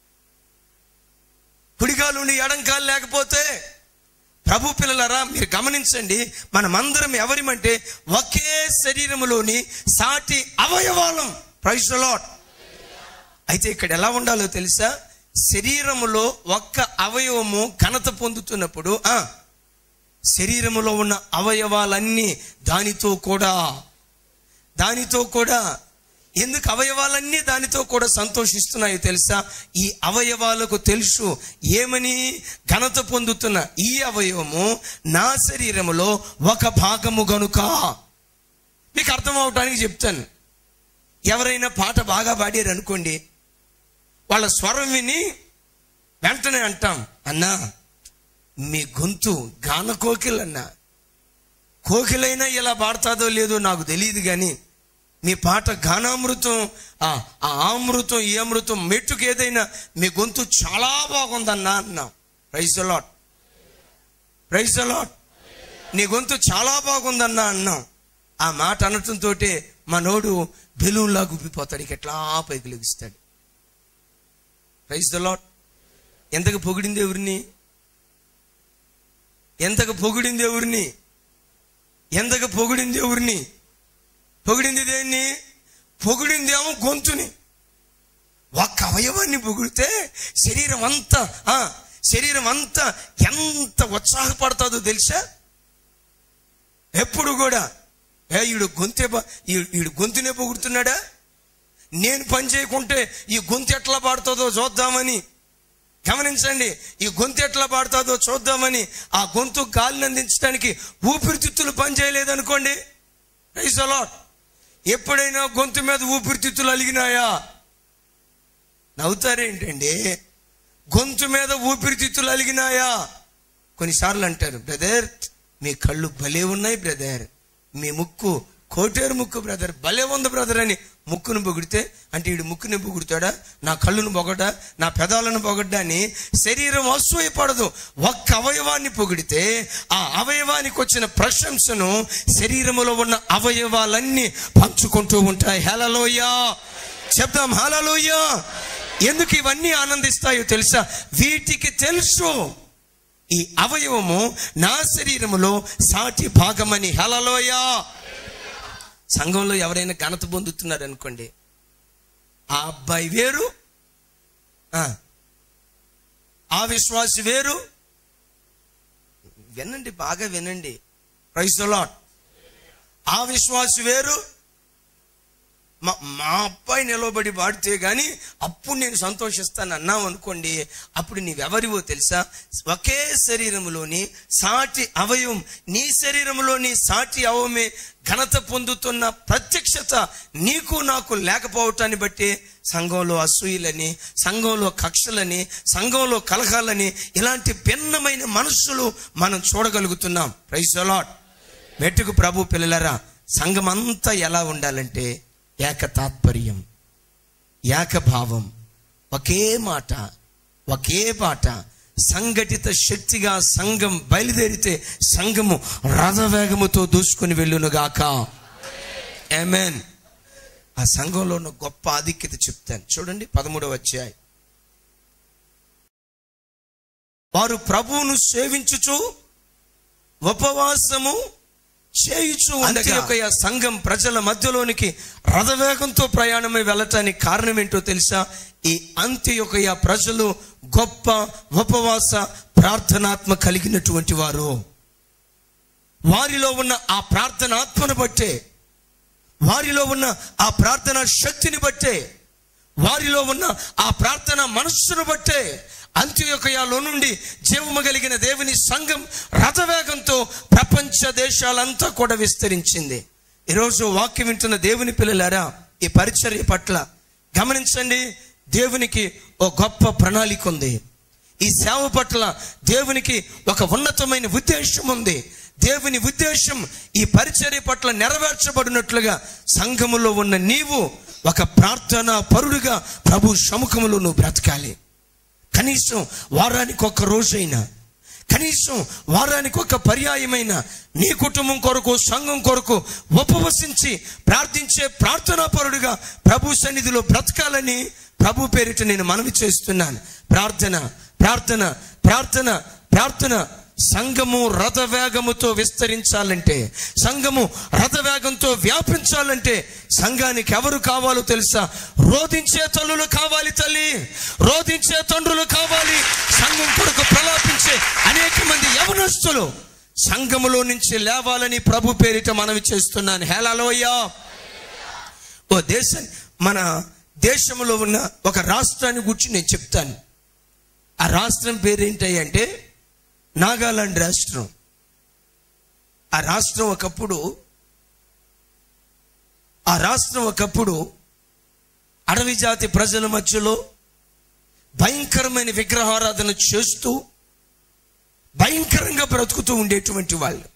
కుడికాలు ఉండి ఎడంకాలు లేకపోతే ప్రభు పిల్లలరా మీరు గమనించండి మనమందరం ఎవరిమంటే ఒకే శరీరములోని సాటి అవయవాలం ప్రైస్ లాట్ అయితే ఇక్కడ ఎలా ఉండాలో తెలుసా శరీరములో ఒక్క అవయవము ఘనత పొందుతున్నప్పుడు ఆ శరీరములో ఉన్న అవయవాలన్నీ దానితో కూడా దానితో కూడా ఎందుకు అవయవాలన్నీ దానితో కూడా సంతోషిస్తున్నాయో తెలుసా ఈ అవయవాలకు తెలుసు ఏమని ఘనత పొందుతున్న ఈ అవయవము నా శరీరములో ఒక భాగము గనుక మీకు అర్థం అవటానికి చెప్తాను ఎవరైనా పాట బాగా పాడారు అనుకోండి వాళ్ళ స్వరం విని వెంటనే అంటాం అన్నా మీ గొంతు గాన కోకిలన్నా కోకిలైనా ఇలా పాడతాదో లేదో నాకు తెలియదు కానీ మీ పాట గానామృతం ఆ ఆ అమృతం ఈ అమృతం మెట్టుకు ఏదైనా మీ గొంతు చాలా బాగుందన్నా అన్నా ప్రైజ్ లాట్ ప్రైజ్ లాట్ నీ గొంతు చాలా బాగుందన్నా అన్నాం ఆ మాట అనటంతో మనోడు బెలూన్లా గుప్పిపోతాడు ఇక ఎట్లా పైకి లెగిస్తాడు ప్రైజ్ ద లాట్ ఎంతకు పొగిడింది ఎవరిని ఎంతకు పొగిడింది ఎవరిని ఎంతకు పొగిడింది ఎవరిని పొగిడింది దేన్ని పొగిడిందేమో గొంతుని ఒక్క అవయవాన్ని పొగిడితే శరీరం అంతా ఆ, శరీరం అంతా ఎంత ఉత్సాహపడుతుందో తెలుసా ఎప్పుడు కూడా ఏ ఈడు గొంతే బా- ఈ- ఈడు గొంతునే పొగుడుతున్నాడా నేను పని చేయకుంటే ఈ గొంతు ఎట్లా పాడుతుందో చూద్దామని గమనించండి ఈ గొంతు ఎట్లా పాడుతుందో చూద్దామని ఆ గొంతు గాలిని అందించడానికి ఊపిరితిత్తులు పని చేయలేదనుకోండి రైస్ అలాట్ ఎప్పుడైనా గొంతు మీద ఊపిరితిత్తులు అలిగినాయా నవ్వుతారేంటండి గొంతు మీద ఊపిరితిత్తులు అలిగినాయా కొన్నిసార్లు అంటారు బ్రదర్ మీ కళ్ళు భలే ఉన్నాయి బ్రదర్ మీ ముక్కు కోటేరు ముక్కు బ్రదర్ భలే ఉంది బ్రదర్ అని ముక్కును పొగిడితే అంటే వీడు ముక్కుని పొగుడుతాడా నా కళ్ళును పొగడా నా పెదాలను పొగడ్డా అని శరీరం అసూయపడదు ఒక్క అవయవాన్ని పొగిడితే ఆ అవయవానికి వచ్చిన ప్రశంసను శరీరములో ఉన్న అవయవాలన్నీ పంచుకుంటూ ఉంటాయి హలలోయ చెప్దాం హలలోయ ఎందుకు ఇవన్నీ ఆనందిస్తాయో తెలుసా వీటికి తెలుసు ఈ అవయవము నా శరీరములో సాటి భాగమని హలలోయ సంఘంలో ఎవరైనా ఘనత పొందుతున్నారు అనుకోండి ఆ అబ్బాయి వేరు ఆ, ఆ విశ్వాసి వేరు వినండి బాగా వినండి ప్రైజ్ లాట్ ఆ విశ్వాసి వేరు మా మా అబ్బాయి నిలబడి వాడితే గాని అప్పుడు నేను సంతోషిస్తాను అన్నావు అనుకోండి అప్పుడు నీవెవరివో తెలుసా ఒకే శరీరంలోని సాటి అవయవం నీ శరీరంలోని సాటి అవయవమే ఘనత పొందుతున్న ప్రత్యక్షత నీకు నాకు లేకపోవటాన్ని బట్టి సంఘంలో అసూయలని సంఘంలో కక్షలని సంఘంలో కలహాలని ఇలాంటి భిన్నమైన మనస్సులు మనం చూడగలుగుతున్నాం ప్రైజ్ అలాట్ మెట్టుకు ప్రభు పిల్లలరా సంఘం అంతా ఎలా ఉండాలంటే ఏక తాత్పర్యం ఏకభావం ఒకే మాట ఒకే పాట సంఘటిత శక్తిగా సంఘం బయలుదేరితే సంఘము రథవేగముతో దూసుకుని వెళ్ళునుగాక ఆమేన్ ఆ సంఘంలో ఉన్న గొప్ప ఆధిక్యత చెప్తాను చూడండి పదమూడవ అధ్యాయం వారు ప్రభువును సేవించుచు ఉపవాసము చేయుచు ఉండగా సంఘం ప్రజల మధ్యలోనికి రథవేగంతో ప్రయాణమై వెళ్ళటానికి కారణం ఏంటో తెలుసా ఈ అంత్యొకయ ప్రజలు గొప్ప ఉపవాస ప్రార్థనాత్మ కలిగినటువంటి వారు వారిలో ఉన్న ఆ ప్రార్థన ఆత్మను బట్టే వారిలో ఉన్న ఆ ప్రార్థన శక్తిని బట్టే వారిలో ఉన్న ఆ ప్రార్థన మనస్సును బట్టే అంత్యొకయాలో నుండి జీవము కలిగిన దేవుని సంఘం రథవేగంతో ప్రపంచ దేశాలంతా కూడా విస్తరించింది ఈరోజు వాక్యం వింటున్న దేవుని పిల్లలారా ఈ పరిచర్య పట్ల గమనించండి దేవునికి ఓ గొప్ప ప్రణాళిక ఉంది ఈ సేవ పట్ల దేవునికి ఒక ఉన్నతమైన ఉద్దేశం ఉంది దేవుని ఉద్దేశం ఈ పరిచర్య పట్ల నెరవేర్చబడినట్లుగా సంఘములో ఉన్న నీవు ఒక ప్రార్థన పరుడుగా ప్రభు సముఖములో నువ్వు బ్రతకాలి కనీసం వారానికి ఒక రోజైనా కనీసం వారానికి ఒక పర్యాయమైన నీ కుటుంబం కొరకు సంఘం కొరకు ఉపవసించి ప్రార్థించే ప్రార్థనా పరుడుగా ప్రభు సన్నిధిలో బ్రతకాలని ప్రభు పేరిట నేను మనవి చేస్తున్నాను ప్రార్థన ప్రార్థన ప్రార్థన ప్రార్థన సంఘము రథవేగముతో విస్తరించాలంటే సంఘము రథవేగంతో వ్యాపించాలంటే సంఘానికి ఎవరు కావాలో తెలుసా రోధించే తల్లులు కావాలి తల్లి రోధించే తండ్రులు కావాలి సంఘం కొరకు ప్రలాపించే అనేక మంది యవనస్తులు సంఘములో నుంచి లేవాలని ప్రభు పేరిట మనవి చేస్తున్నాను హేళలోయ్యా ఓ దేశం మన దేశంలో ఉన్న ఒక రాష్ట్రాన్ని గురించి నేను చెప్తాను ఆ రాష్ట్రం పేరేంటి అంటే నాగాలాండ్ రాష్ట్రం ఆ రాష్ట్రం ఒకప్పుడు ఆ రాష్ట్రం ఒకప్పుడు అడవి జాతి ప్రజల మధ్యలో భయంకరమైన విగ్రహారాధన చేస్తూ భయంకరంగా బ్రతుకుతూ ఉండేటువంటి వాళ్ళు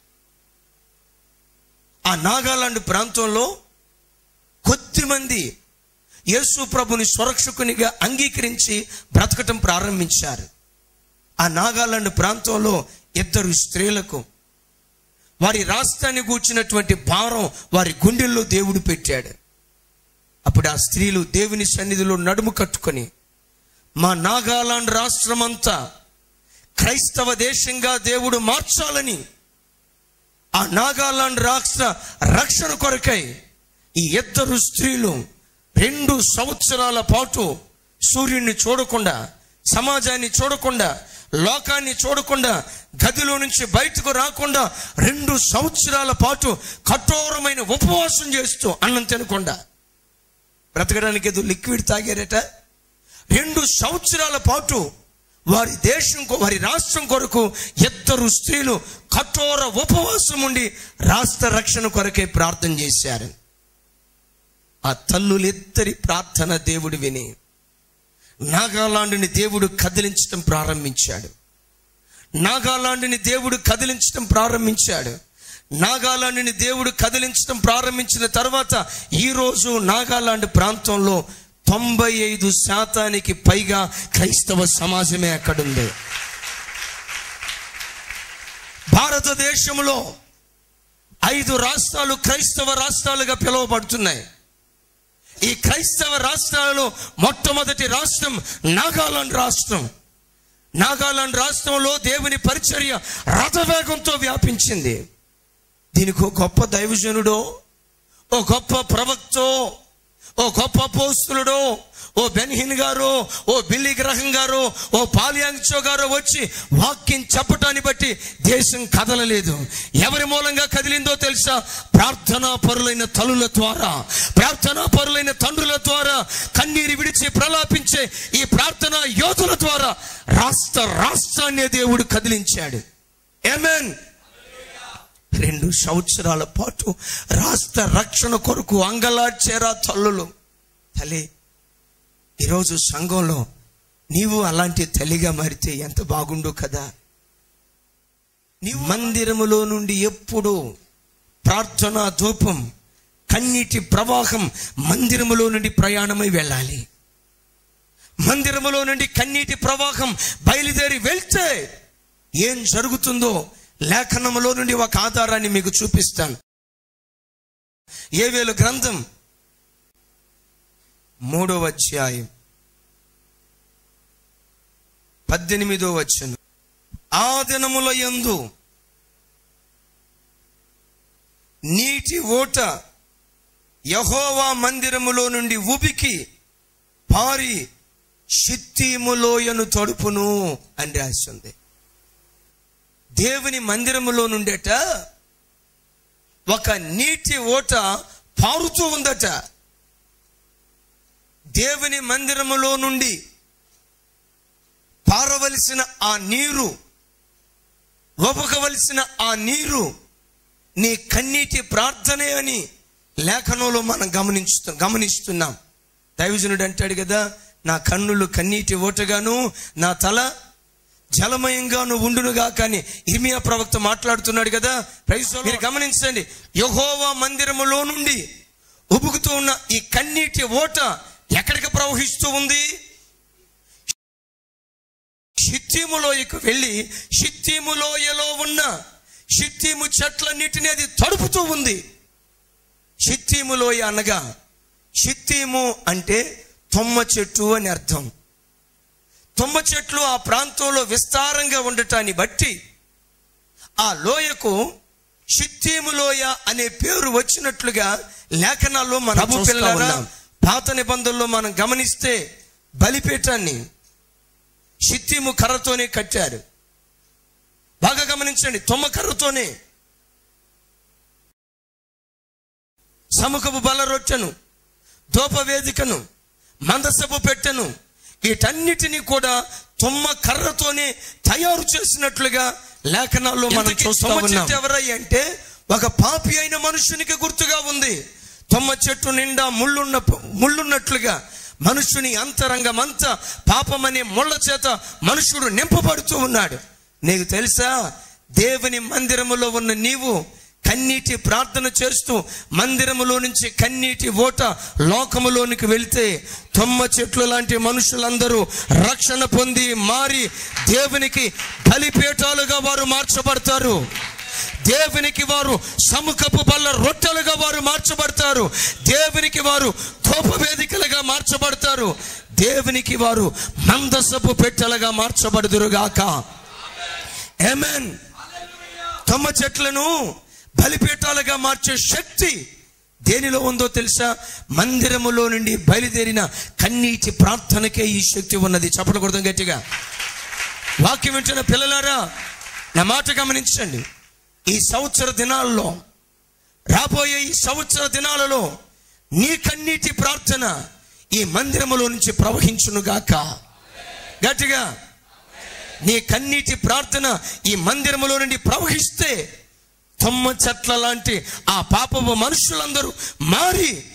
ఆ నాగాలాండ్ ప్రాంతంలో కొద్దిమంది యేసు ప్రభుని స్వరక్షకునిగా అంగీకరించి బ్రతకటం ప్రారంభించారు ఆ నాగాలాండ్ ప్రాంతంలో ఇద్దరు స్త్రీలకు వారి రాష్ట్రాన్ని కూర్చున్నటువంటి భారం వారి గుండెల్లో దేవుడు పెట్టాడు అప్పుడు ఆ స్త్రీలు దేవుని సన్నిధిలో నడుము కట్టుకొని మా నాగాలాండ్ రాష్ట్రమంతా క్రైస్తవ దేశంగా దేవుడు మార్చాలని ఆ నాగాలాండ్ రాష్ట్ర రక్షణ కొరకై ఈ ఇద్దరు స్త్రీలు రెండు సంవత్సరాల పాటు సూర్యుడిని చూడకుండా సమాజాన్ని చూడకుండా లోకాన్ని చూడకుండా గదిలో నుంచి బయటకు రాకుండా రెండు సంవత్సరాల పాటు కఠోరమైన ఉపవాసం చేస్తూ అన్నం తినకుండా బ్రతకడానికి ఏదో లిక్విడ్ తాగారట రెండు సంవత్సరాల పాటు వారి దేశం కొ- వారి రాష్ట్రం కొరకు ఇద్దరు స్త్రీలు కఠోర ఉపవాసం ఉండి రాష్ట్ర రక్షణ కొరకే ప్రార్థన చేశారు ఆ తల్లులిద్దరి ప్రార్థన దేవుడు విని నాగాలాండ్ని దేవుడు కదిలించడం ప్రారంభించాడు నాగాలాండ్ని దేవుడు కదిలించడం ప్రారంభించాడు నాగాలాండ్ని దేవుడు కదిలించడం ప్రారంభించిన తర్వాత ఈరోజు నాగాలాండ్ ప్రాంతంలో తొంభై ఐదు శాతానికి పైగా క్రైస్తవ సమాజమే అక్కడుంది భారతదేశంలో ఐదు రాష్ట్రాలు క్రైస్తవ రాష్ట్రాలుగా పిలువబడుతున్నాయి ఈ క్రైస్తవ రాష్ట్రాలలో మొట్టమొదటి రాష్ట్రం నాగాలాండ్ రాష్ట్రం నాగాలాండ్ రాష్ట్రంలో దేవుని పరిచర్య రథవేగంతో వ్యాపించింది దీనికి ఒక గొప్ప దైవజనుడో ఓ గొప్ప ప్రవక్తో ఓ గొప్ప పోస్తులుడో ఓ బెన్హిన్ గారు ఓ బిల్లి గ్రహం గారు ఓ పాలియాంగ్చో గారు వచ్చి వాక్యం చెప్పటాన్ని బట్టి దేశం కదలలేదు ఎవరి మూలంగా కదిలిందో తెలుసా ప్రార్థనా పరులైన తల్లుల ద్వారా ప్రార్థనా పరులైన తండ్రుల ద్వారా కన్నీరు విడిచి ప్రలాపించే ఈ ప్రార్థనా యోధుల ద్వారా రాష్ట్ర రాష్ట్రాన్ని దేవుడు కదిలించాడు ఏమేన్ రెండు సంవత్సరాల పాటు రాష్ట్ర రక్షణ కొరకు అంగలార్చేరా తల్లులు తల్లి ఈరోజు సంఘంలో నీవు అలాంటి తల్లిగా మారితే ఎంత బాగుండు కదా నీ మందిరములో నుండి ఎప్పుడు ప్రార్థనా ధూపం కన్నీటి ప్రవాహం మందిరములో నుండి ప్రయాణమై వెళ్ళాలి మందిరములో నుండి కన్నీటి ప్రవాహం బయలుదేరి వెళ్తే ఏం జరుగుతుందో లేఖనములో నుండి ఒక ఆధారాన్ని మీకు చూపిస్తాను ఏవేలు గ్రంథం మూడవ అధ్యాయం పద్దెనిమిదో వచ్చను ఆ దినముల యందు నీటి ఓట యహోవా మందిరములో నుండి ఉబికి పారి షిత్తీములోయను తడుపును అని రాసింది దేవుని మందిరములో నుండట ఒక నీటి ఓట పారుతూ ఉందట దేవుని మందిరములో నుండి పారవలసిన ఆ నీరు ఒబకవలసిన ఆ నీరు నీ కన్నీటి ప్రార్థనే అని లేఖనంలో మనం గమనించు గమనిస్తున్నాం దైవజనుడు అంటాడు కదా నా కన్నులు కన్నీటి ఓటగాను నా తల జలమయంగాను ఉండునుగా కానీ ఇర్మియా ప్రవక్త మాట్లాడుతున్నాడు కదా ప్రైజ్ లార్డ్. మీరు గమనించండి యహోవా మందిరములో నుండి ఉబుకుతూ ఉన్న ఈ కన్నీటి ఓట ఎక్కడికి ప్రవహిస్తూ ఉంది షిత్తీములోయకు వెళ్ళి షిత్తీములోయలో ఉన్న షిత్తీము చెట్లన్నిటిని అది తడుపుతూ ఉంది షిత్తీములోయ అనగా షిత్తీము అంటే తొమ్మ చెట్టు అని అర్థం తుమ్మ చెట్లు ఆ ప్రాంతంలో విస్తారంగా ఉండటాన్ని బట్టి ఆ లోయకు షిత్తీము లోయ అనే పేరు వచ్చినట్లుగా లేఖనాల్లో మన ప్రభు చూస్తా పిల్లలారా, ఉన్నాం. పాత నిబంధనలో మనం గమనిస్తే బలిపీఠాన్ని షిత్తీము కర్రతోనే కట్టారు బాగా గమనించండి తుమ్మ కర్రతోనే సముఖపు బల రొట్టెను ధూపవేదికను మందసపు పెట్టెను వీటన్నిటిని కూడా తుమ్మ కర్రతోనే తయారు చేసినట్లుగా లేఖనాల్లో మనం ఇంతకీ చూస్తా తుమ్మ ఉన్నాం చెట్టు ఎవరయ్య అంటే ఒక పాపి అయిన మనుషునికి గుర్తుగా ఉంది తుమ్మ చెట్టు నిండా ముళ్ళున్న ముళ్ళున్నట్లుగా మనుషుని అంతరంగం అంతా పాపమనే ముళ్ళ చేత మనుషుడు నింపబడుతూ ఉన్నాడు నీకు తెలుసా దేవుని మందిరములో ఉన్న నీవు కన్నీటి ప్రార్థన చేస్తూ మందిరములో నుంచి కన్నీటి ఓట లోకములోనికి వెళ్తే తొమ్మ చెట్లు లాంటి మనుషులందరూ రక్షణ పొంది మారి దేవునికి బలిపీఠాలుగా వారు మార్చబడతారు దేవునికి వారు సముఖపు బల్ల రొట్టెలుగా వారు మార్చబడతారు దేవునికి వారు వేదికలుగా మార్చబడతారు దేవునికి వారు మందసపు పెట్టెలుగా మార్చబడుదురుగాక ఏమేన్ తొమ్మ చెట్లను బలిపీఠాలుగా మార్చే శక్తి దేనిలో ఉందో తెలుసా మందిరములో నుండి బయలుదేరిన కన్నీటి ప్రార్థనకే ఈ శక్తి ఉన్నది చెప్పకూడదు గట్టిగా వాక్యం వింటున్న పిల్లలారా నా మాట గమనించండి ఈ సంవత్సర దినాల్లో రాబోయే ఈ సంవత్సర దినాలలో నీ కన్నీటి ప్రార్థన ఈ మందిరములో నుంచి ప్రవహించునుగాక గట్టిగా నీ కన్నీటి ప్రార్థన ఈ మందిరములో నుండి ప్రవహిస్తే తొమ్మ చెట్ల లాంటి ఆ పాపపు మనుషులందరూ మారి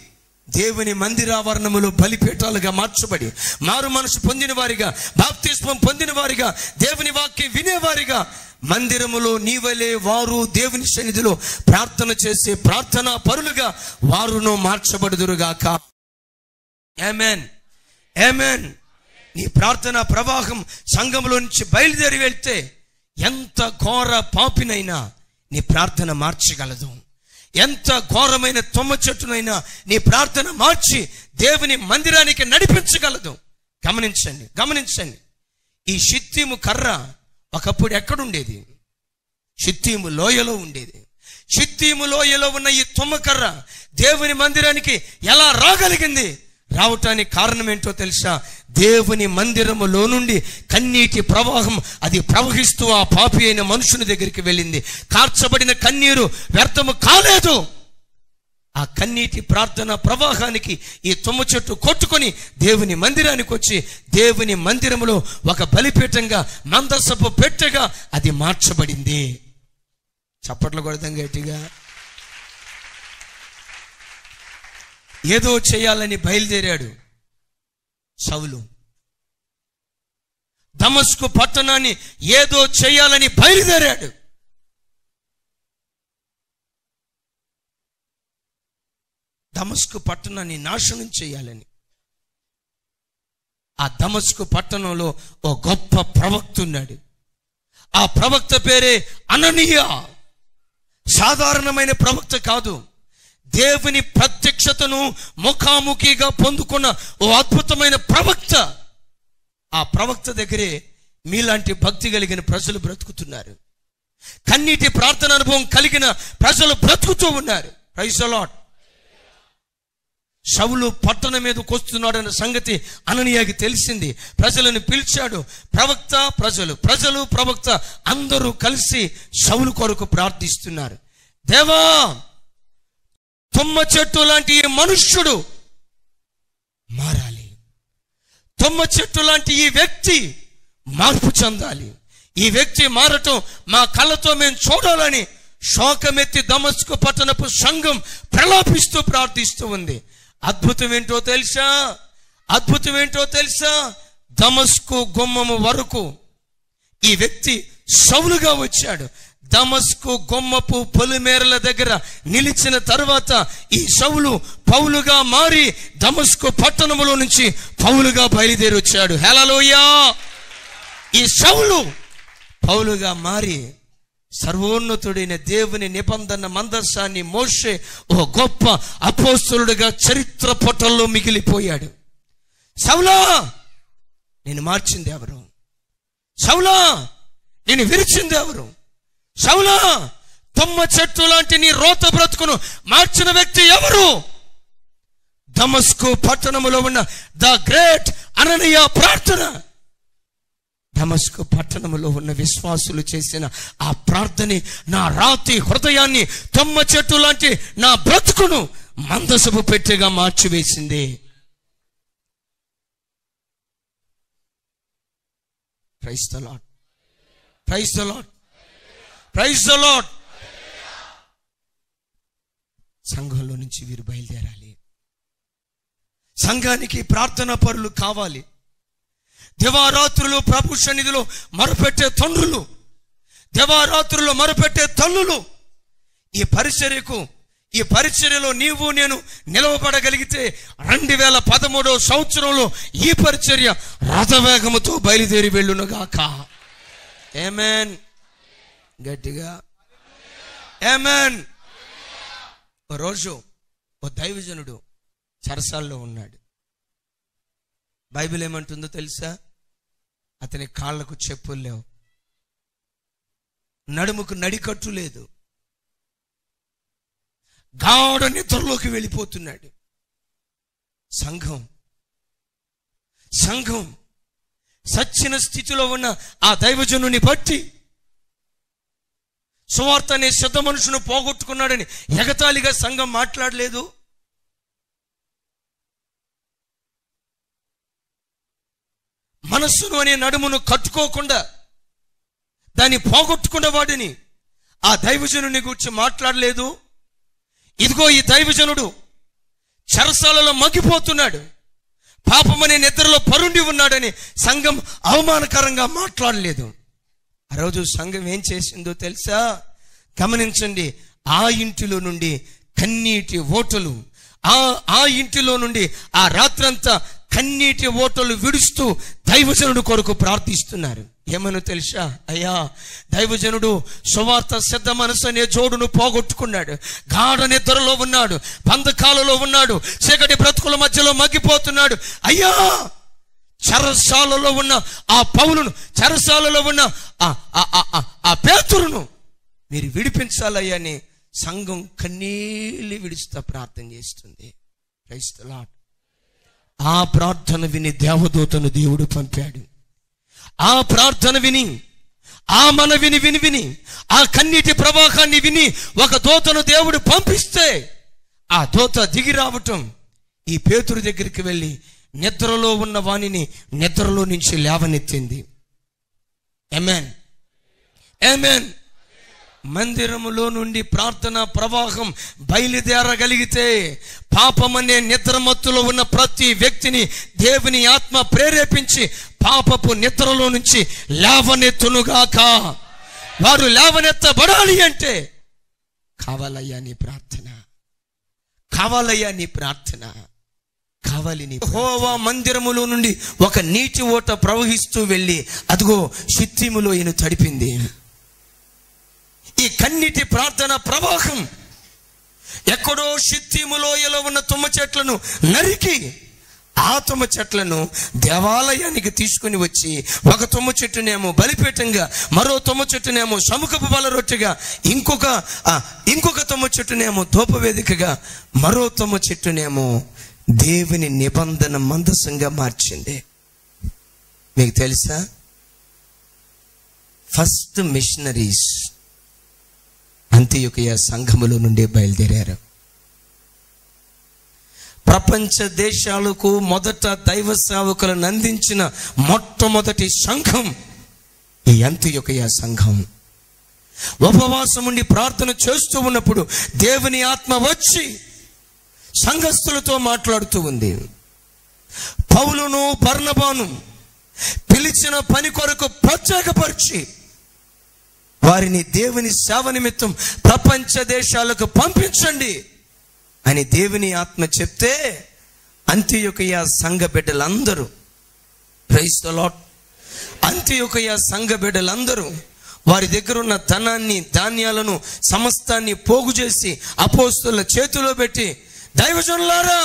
దేవుని మందిరావరణములో బలిపీఠాలుగా మార్చబడి మారు మనసు పొందిన వారిగా బాప్తిస్మం పొందిన వారిగా దేవుని వాక్యం వినేవారిగా మందిరములో నీవలే వారు దేవుని సన్నిధిలో ప్రార్థన చేసే ప్రార్థనా పరులుగా వారును మార్చబడుదురుగాక ఆమెన్ ఆమెన్ నీ ప్రార్థన ప్రవాహం సంఘంలో నుంచి బయలుదేరి వెళ్తే ఎంత ఘోర పాపినైనా నీ ప్రార్థన మార్చగలదు ఎంత ఘోరమైన తొమ్మ చెట్టునైనా నీ ప్రార్థన మార్చి దేవుని మందిరానికి నడిపించగలదు గమనించండి గమనించండి ఈ షిత్తీము కర్ర ఒకప్పుడు ఎక్కడుండేది షిత్తీము లోయలో ఉండేది షిత్తీము లోయలో ఉన్న ఈ తుమ్మకర్ర దేవుని మందిరానికి ఎలా రాగలిగింది రావటానికి కారణం ఏంటో తెలుసా దేవుని మందిరములో నుండి కన్నీటి ప్రవాహం అది ప్రవహిస్తూ ఆ పాపి అయిన మనుషుని దగ్గరికి వెళ్ళింది కార్చబడిన కన్నీరు వ్యర్థము కాలేదు ఆ కన్నీటి ప్రార్థన ప్రవాహానికి ఈ తుమ్మ చెట్టు కొట్టుకొని దేవుని మందిరానికి వచ్చి దేవుని మందిరములో ఒక బలిపీఠంగా మందసపు పెట్టెగా అది మార్చబడింది చప్పట్లు కొడదాం గట్టిగా ఏదో చేయాలని బయలుదేరాడు సౌలు దమస్కు పట్టణాన్ని ఏదో చేయాలని బయలుదేరాడు దమస్కు పట్టణాన్ని నాశనం చేయాలని ఆ దమస్కు పట్టణంలో ఓ గొప్ప ప్రవక్త ఉన్నాడు ఆ ప్రవక్త పేరే అననీయ సాధారణమైన ప్రవక్త కాదు దేవుని ప్రత్యక్షతను ముఖాముఖిగా పొందుకున్న ఓ అద్భుతమైన ప్రవక్త ఆ ప్రవక్త దగ్గరే మీలాంటి భక్తి కలిగిన ప్రజలు బ్రతుకుతున్నారు కన్నీటి ప్రార్థన అనుభవం కలిగిన ప్రజలు బ్రతుకుతూ ఉన్నారు ప్రైసలాట్ శవులు పట్టణం మీదకి వస్తున్నాడన్న సంగతి అననీయాకి తెలిసింది ప్రజలను పిలిచాడు ప్రవక్త ప్రజలు ప్రజలు ప్రవక్త అందరూ కలిసి శవులు కొరకు ప్రార్థిస్తున్నారు దేవా తుమ్మ చెట్టు లాంటి ఈ మనుష్యుడు మారాలి తుమ్మ చెట్టు లాంటి ఈ వ్యక్తి మార్పు చెందాలి ఈ వ్యక్తి మారటం మా కళ్ళతో మేము చూడాలని శోకమెత్తి దమస్కు పట్టణపు సంఘం ప్రలాపిస్తూ ప్రార్థిస్తూ ఉంది అద్భుతం ఏంటో తెలుసా అద్భుతం ఏంటో తెలుసా దమస్కు గుమ్మము వరకు ఈ వ్యక్తి సౌలుగా వచ్చాడు దమస్కు గొమ్మపు పొలిమేరల దగ్గర నిలిచిన తర్వాత ఈ సౌలు పౌలుగా మారి దమస్కు పట్టణములో నుంచి పౌలుగా బయలుదేరి వచ్చాడు హెలలోయా ఈ సౌలు పౌలుగా మారి సర్వోన్నతుడైన దేవుని నిబంధన మందస్సాన్ని మోసే ఓ గొప్ప అపోస్తులుడుగా చరిత్ర పొట్టల్లో మిగిలిపోయాడు సౌలా నేను మార్చింది ఎవరు సౌలా నేను విరిచింది ఎవరు సౌలా తొమ్మ చెట్టు లాంటి నీ రోత బ్రతుకును మార్చిన వ్యక్తి ఎవరు దమస్కు పట్టణములో ఉన్న ద గ్రేట్ అననీయ ప్రార్థన దమస్కు పట్టణములో ఉన్న విశ్వాసులు చేసిన ఆ ప్రార్థనే నా రాతి హృదయాన్ని తొమ్మ చెట్టు లాంటి నా బ్రతుకును మందసపు పెట్టెగా మార్చివేసింది praise the Lord praise the Lord praise the Lord సంఘంలో నుంచి వీరు బయలుదేరాలి సంఘానికి ప్రార్థనా పరులు కావాలి దివారాత్రులు ప్రభు సన్నిధిలో మరుపెట్టే తండ్రులు దివారాత్రులు మరుపెట్టే తల్లులు ఈ పరిచర్యకు ఈ పరిచర్యలో నీవు నేను నిలవబడగలిగితే రెండు వేల పదమూడవ సంవత్సరంలో ఈ పరిచర్య రథవేగముతో బయలుదేరి వెళ్ళునుగాక ఏమేన్ గట్టిగా ఏమేన్ ఓ రోజు ఓ దైవజనుడు చెరసాల్లో ఉన్నాడు బైబిల్ ఏమంటుందో తెలుసా అతని కాళ్ళకు చెప్పులు లేవు నడుముకు నడికట్టు లేదు గాఢ నిద్రలోకి వెళ్ళిపోతున్నాడు సంఘం సంఘం సచ్చిన స్థితిలో ఉన్న ఆ దైవజనుని బట్టి సువార్త అనే శుద్ధ మనుషును పోగొట్టుకున్నాడని ఎగతాళిగా సంఘం మాట్లాడలేదు మనస్సును అనే నడుమును కట్టుకోకుండా దాన్ని పోగొట్టుకున్న వాడిని ఆ దైవజనుని గురించి మాట్లాడలేదు ఇదిగో ఈ దైవజనుడు చెరసాలలో మగ్గిపోతున్నాడు పాపమనే నిద్రలో పరుండి ఉన్నాడని సంఘం అవమానకరంగా మాట్లాడలేదు ఆ రోజు సంఘం ఏం చేసిందో తెలుసా గమనించండి ఆ ఇంటిలో నుండి కన్నీటి ఓటలు ఆ ఆ ఇంటిలో నుండి ఆ రాత్రంతా కన్నీటి ఓటలు విడుస్తూ దైవజనుడు కొరకు ప్రార్థిస్తున్నారు ఏమనో తెలుసా అయ్యా దైవజనుడు సువార్త సిద్ధ మనసు అనే జోడును పోగొట్టుకున్నాడు గాఢ నిద్రలో ఉన్నాడు బంధకాలలో ఉన్నాడు చీకటి బ్రతుకుల మధ్యలో మగ్గిపోతున్నాడు అయ్యా చెరసాలలో ఉన్న ఆ పౌలును చెరసాలలో ఉన్న ఆ ఆ- ఆ- ఆ- ఆ పేతురును మీరు విడిపించాలయ్యని సంఘం కన్నీళ్ళు విడుస్తా ప్రార్థన చేస్తుంది Praise the Lord. ఆ ప్రార్థన విని దేవదూతను దేవుడు పంపాడు ఆ ప్రార్థన విని ఆ మనవిని విని విని ఆ కన్నీటి ప్రవాహాన్ని విని ఒక దూతను దేవుడు పంపిస్తే ఆ దూత దిగి రావటం ఈ పేతురు దగ్గరికి వెళ్ళి నిద్రలో ఉన్న వాణిని నిద్రలో నుంచి లేవనెత్తింది ఎమెన్ ఎమెన్ మందిరములో నుండి ప్రార్థన ప్రవాహం బయలుదేరగలిగితే పాపమనే నిద్రమత్తులో ఉన్న ప్రతి వ్యక్తిని దేవుని ఆత్మ ప్రేరేపించి పాపపు నిద్రలో నుంచి లేవనెత్తునుగాక వారు లేవనెత్తబడాలి అంటే కావాలయ్యా నీ ప్రార్థన కావాలయ్యా నీ ప్రార్థన కావాలి నీ హోవా మందిరములో నుండి ఒక నీటి ఓట ప్రవహిస్తూ వెళ్ళి అదిగో శిత్తిములో ఈయన తడిపింది ఈ కన్నిటి ప్రార్థన ప్రవాహం ఎక్కడో షిత్తిము లోయలో ఉన్న తుమ్మ చెట్లను నరికి ఆ తుమ్మ చెట్లను దేవాలయానికి తీసుకుని వచ్చి ఒక తుమ్మ చెట్టునేమో బలిపీఠంగా మరో తుమ్మ చెట్టునేమో సముఖపు బల రొట్టెగా ఇంకొక ఆ, ఇంకొక తుమ్మ చెట్టునేమో ధూపవేదికగా మరో తుమ్మ చెట్టునేమో దేవుని నిబంధన మందసంగా మార్చింది మీకు తెలుసా ఫస్ట్ మిషనరీస్ అంత్యొకయ సంఘములో నుండి బయలుదేరారు ప్రపంచ దేశాలకు మొదట దైవ సేవకులను అందించిన మొట్టమొదటి సంఘం ఈ అంత్యొకయ సంఘం ఉపవాసం ఉండి ప్రార్థన చేస్తూ ఉన్నప్పుడు దేవుని ఆత్మ వచ్చి సంఘస్థులతో మాట్లాడుతూ ఉంది పౌలును బర్ణబాను పిలిచిన పని కొరకు ప్రత్యేకపరిచి వారిని దేవుని సేవ నిమిత్తం ప్రపంచ దేశాలకు పంపించండి అని దేవుని ఆత్మ చెప్తే అంత్యొకయ సంఘ బిడ్డలందరూ ప్రైస్ ద లాట్ అంత్యొకయ సంఘ బిడ్డలందరూ వారి దగ్గర ఉన్న ధనాన్ని ధాన్యాలను సమస్తాన్ని పోగు చేసి అపోస్తుల చేతిలో పెట్టి దైవజనులారా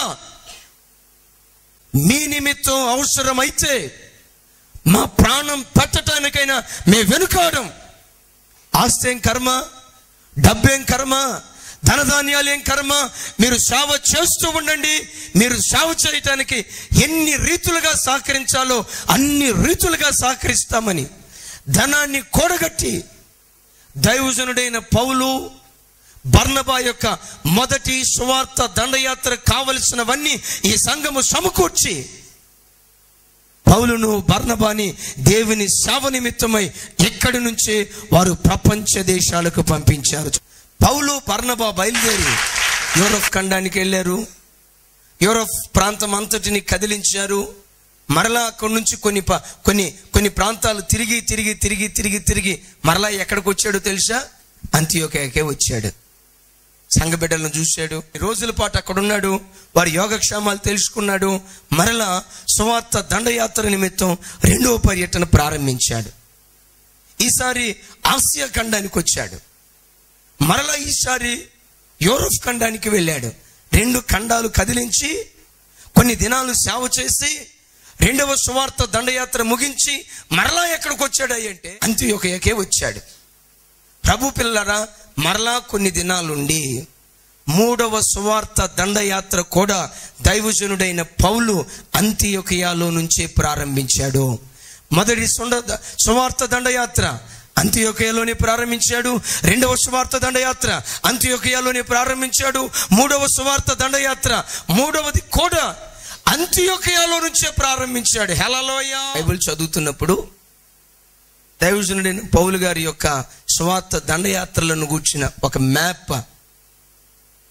మీ నిమిత్తం అవసరమైతే మా ప్రాణం పెట్టడానికైనా మే వెనుకాడం ఆస్తేం కర్మ డబ్బేం కర్మ ధనధాన్యాలు ఏం కర్మ మీరు సేవ చేస్తూ ఉండండి మీరు సేవ చేయటానికి ఎన్ని రీతులుగా సహకరించాలో అన్ని రీతులుగా సహకరిస్తామని ధనాన్ని కూడగట్టి దైవజనుడైన పౌలు బర్నబా యొక్క మొదటి సువార్త దండయాత్ర కావలసినవన్నీ ఈ సంఘము సమకూర్చి పౌలును బర్నబాని దేవుని సేవ నిమిత్తమై ఎక్కడి నుంచే వారు ప్రపంచ దేశాలకు పంపించారు పౌలు బర్నబా బయలుదేరి యూరోప్ ఖండానికి వెళ్ళారు యూరోప్ ప్రాంతం అంతటిని కదిలించారు మరలా అక్కడి నుంచి కొన్ని ప- కొన్ని కొన్ని ప్రాంతాలు తిరిగి తిరిగి తిరిగి తిరిగి తిరిగి మరలా ఎక్కడికి వచ్చాడో తెలుసా అంత్యోకేకే వచ్చాడు సంఘ బిడ్డలను చూశాడు రోజుల పాటు అక్కడ ఉన్నాడు వారి యోగక్షేమాలు తెలుసుకున్నాడు మరలా సువార్త దండయాత్ర నిమిత్తం రెండవ పర్యటన ప్రారంభించాడు ఈసారి ఆసియా ఖండానికి వచ్చాడు మరలా ఈసారి యూరోప్ ఖండానికి వెళ్ళాడు రెండు ఖండాలు కదిలించి కొన్ని దినాలు సేవ చేసి రెండవ సువార్త దండయాత్ర ముగించి మరలా ఎక్కడికి వచ్చాడు అంటే అంత్యోకయకే వచ్చాడు ప్రభు పిల్లరా మరలా కొన్ని దినాలుండి మూడవ సువార్త దండయాత్ర కూడా దైవజనుడైన పౌలు అంత్యొకయాలో నుంచే ప్రారంభించాడు మొదటి సుండ సువార్త దండయాత్ర అంత్యొకయలోనే ప్రారంభించాడు రెండవ సువార్త దండయాత్ర అంత్యొకయలోనే ప్రారంభించాడు మూడవ సువార్త దండయాత్ర మూడవది కూడా అంత్యొకయాలో నుంచే ప్రారంభించాడు హెలలోయ బైబిల్ చదువుతున్నప్పుడు దైవజనుడైన పౌలు గారి యొక్క స్వార్థ దండయాత్రలను గూర్చిన ఒక మ్యాప్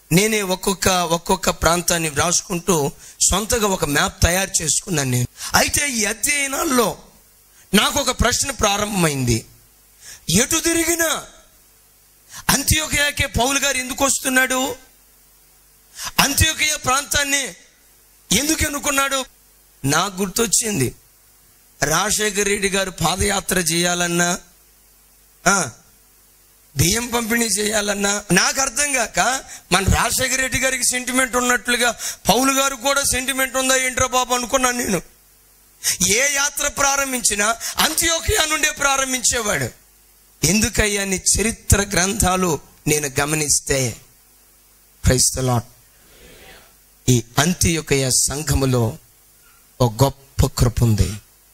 నేనే ఒక్కొక్క ఒక్కొక్క ప్రాంతాన్ని వ్రాసుకుంటూ సొంతగా ఒక మ్యాప్ తయారు చేసుకున్నాను నేను అయితే ఈ అధ్యయనాల్లో నాకు ఒక ప్రశ్న ప్రారంభమైంది ఎటు తిరిగినా అంత్యోకయాకే పౌలు గారు ఎందుకు వస్తున్నాడు అంత్యోకయ ప్రాంతాన్ని ఎందుకు ఎన్నుకున్నాడు నాకు గుర్తొచ్చింది రాజశేఖర రెడ్డి గారు పాదయాత్ర చేయాలన్నా ఆ, బియ్యం పంపిణీ చేయాలన్నా నాకు అర్థం కాక మన రాజశేఖర రెడ్డి గారికి సెంటిమెంట్ ఉన్నట్లుగా పౌలు గారు కూడా సెంటిమెంట్ ఉందా ఏంట్రా బాబు అనుకున్నాను నేను ఏ యాత్ర ప్రారంభించినా అంత్యోకయా నుండే ప్రారంభించేవాడు ఎందుకయ్యా నీ చరిత్ర గ్రంథాలు నేను గమనిస్తే క్రైస్తలాట్ ఈ అంత్యోకయ సంఘములో ఒక గొప్ప కృప ఉంది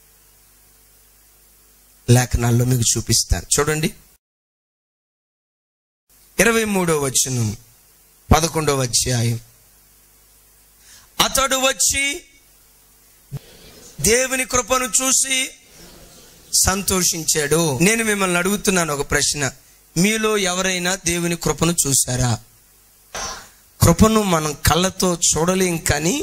లేఖనాల్లో మీకు చూపిస్తాను చూడండి ఇరవై మూడో వచనం పదకొండవ అధ్యాయం అతడు వచ్చి దేవుని కృపను చూసి సంతోషించాడు నేను మిమ్మల్ని అడుగుతున్నాను ఒక ప్రశ్న మీలో ఎవరైనా దేవుని కృపను చూసారా కృపను మనం కళ్ళతో చూడలేం కానీ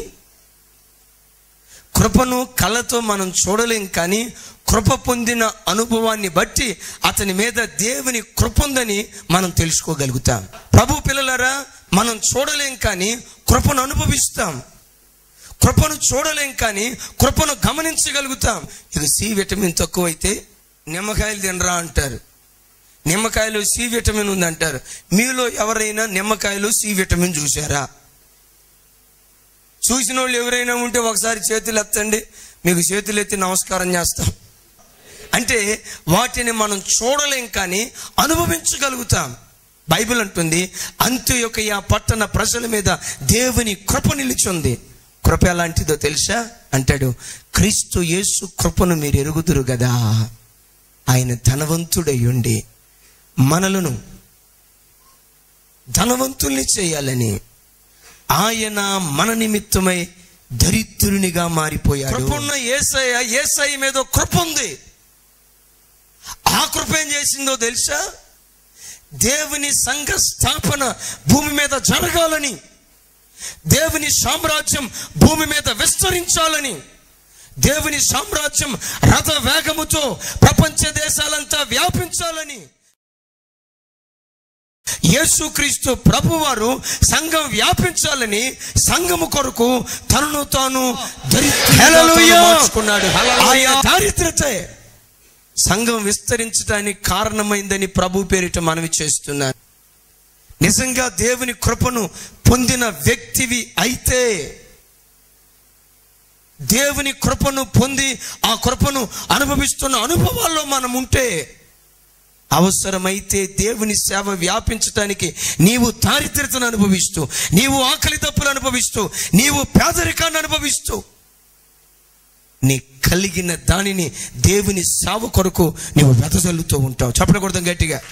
కృపను కళ్ళతో మనం చూడలేం కానీ కృప పొందిన అనుభవాన్ని బట్టి అతని మీద దేవుని కృప ఉందని మనం తెలుసుకోగలుగుతాం ప్రభు పిల్లలారా మనం చూడలేం కానీ కృపను అనుభవిస్తాం కృపను చూడలేం కానీ కృపను గమనించగలుగుతాం ఇక సి విటమిన్ తక్కువైతే నిమ్మకాయలు తినరా అంటారు నిమ్మకాయలు సి విటమిన్ ఉంది అంటారు మీలో ఎవరైనా నిమ్మకాయలు సి విటమిన్ చూసారా చూసిన వాళ్ళు ఎవరైనా ఉంటే ఒకసారి చేతులు ఎత్తండి మీకు చేతులు ఎత్తి నమస్కారం చేస్తాం అంటే వాటిని మనం చూడలేం కానీ అనుభవించగలుగుతాం బైబిల్ అంటుంది అంత్య యొక్క ఆ పట్టణ ప్రజల మీద దేవుని కృప నిలిచుంది కృప ఎలాంటిదో తెలుసా అంటాడు క్రీస్తు యేసు కృపను మీరు ఎరుగుదురు కదా ఆయన ధనవంతుడై ఉండి మనలను ధనవంతుల్ని చేయాలని ఆయన మన నిమిత్తమై దరిద్రునిగా మారిపోయాడు కృపన్న ఏసయ్య ఏసయ్య మీద కృప ఉంది ఆ కృప ఏం చేసిందో తెలుసా దేవుని సంఘ స్థాపన భూమి మీద జరగాలని దేవుని సామ్రాజ్యం భూమి మీద విస్తరించాలని దేవుని సామ్రాజ్యం రథ వేగముతో ప్రపంచ దేశాలంతా వ్యాపించాలని యేసుక్రీస్తు ప్రభువారు సంఘం వ్యాపించాలని సంఘము కొరకు తనను తాను దరిద్రునిగా మార్చుకున్నాడు ఆయన దారిద్రతే సంఘం విస్తరించడానికి కారణమైందని ప్రభు పేరిట మనవి చేస్తున్నాను నిజంగా దేవుని కృపను పొందిన వ్యక్తివి అయితే దేవుని కృపను పొంది ఆ కృపను అనుభవిస్తున్న అనుభవాల్లో మనం ఉంటే అవసరమైతే దేవుని సేవ వ్యాపించటానికి నీవు దారిద్రతను అనుభవిస్తూ నీవు ఆకలి తప్పులు అనుభవిస్తూ నీవు పేదరికాన్ని అనుభవిస్తూ నీ కలిగిన దానిని దేవుని సావు కొరకు నీవు వెదజల్లుతూ ఉంటావు చెప్పకూడదు గట్టిగా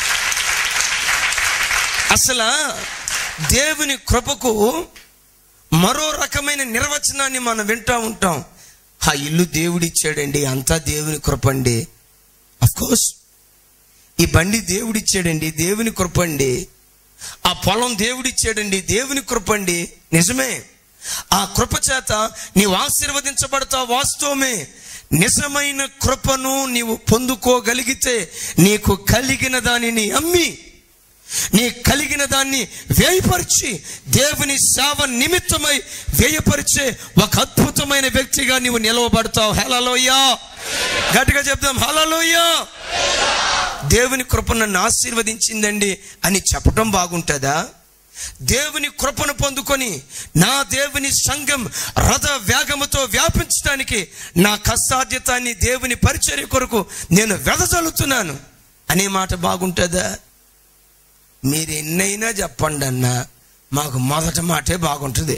అసలు దేవుని కృపకు మరో రకమైన నిర్వచనాన్ని మనం వింటూ ఉంటాం ఆ ఇల్లు దేవుడిచ్చాడండి అంతా దేవుని కృప అండి కోర్స్ ఈ బండి దేవుడిచ్చాడండి దేవుని కృప అండి ఆ పొలం దేవుడిచ్చాడండి దేవుని కృప అండి నిజమే ఆ కృప చేత నీవు ఆశీర్వదించబడతావు వాస్తవమే నిజమైన కృపను నీవు పొందుకోగలిగితే నీకు కలిగిన దానిని అమ్మి నీ కలిగిన దాన్ని వ్యయపరిచి దేవుని సేవ నిమిత్తమై వ్యయపరిచే ఒక అద్భుతమైన వ్యక్తిగా నీవు నిలవబడతావు హలలోయ్యా గట్టిగా చెప్దాం హలలోయ్యా దేవుని కృప నన్ను ఆశీర్వదించిందండి అని చెప్పడం బాగుంటుందా దేవుని కృపను పొందుకొని నా దేవుని సంఘం రథ వేగముతో వ్యాపించడానికి నా కష్టాధ్యతాన్ని దేవుని పరిచర్య కొరకు నేను వెదజల్లుతున్నాను అనే మాట బాగుంటుందా మీరు ఎన్నైనా చెప్పండి అన్న మాకు మొదటి మాటే బాగుంటుంది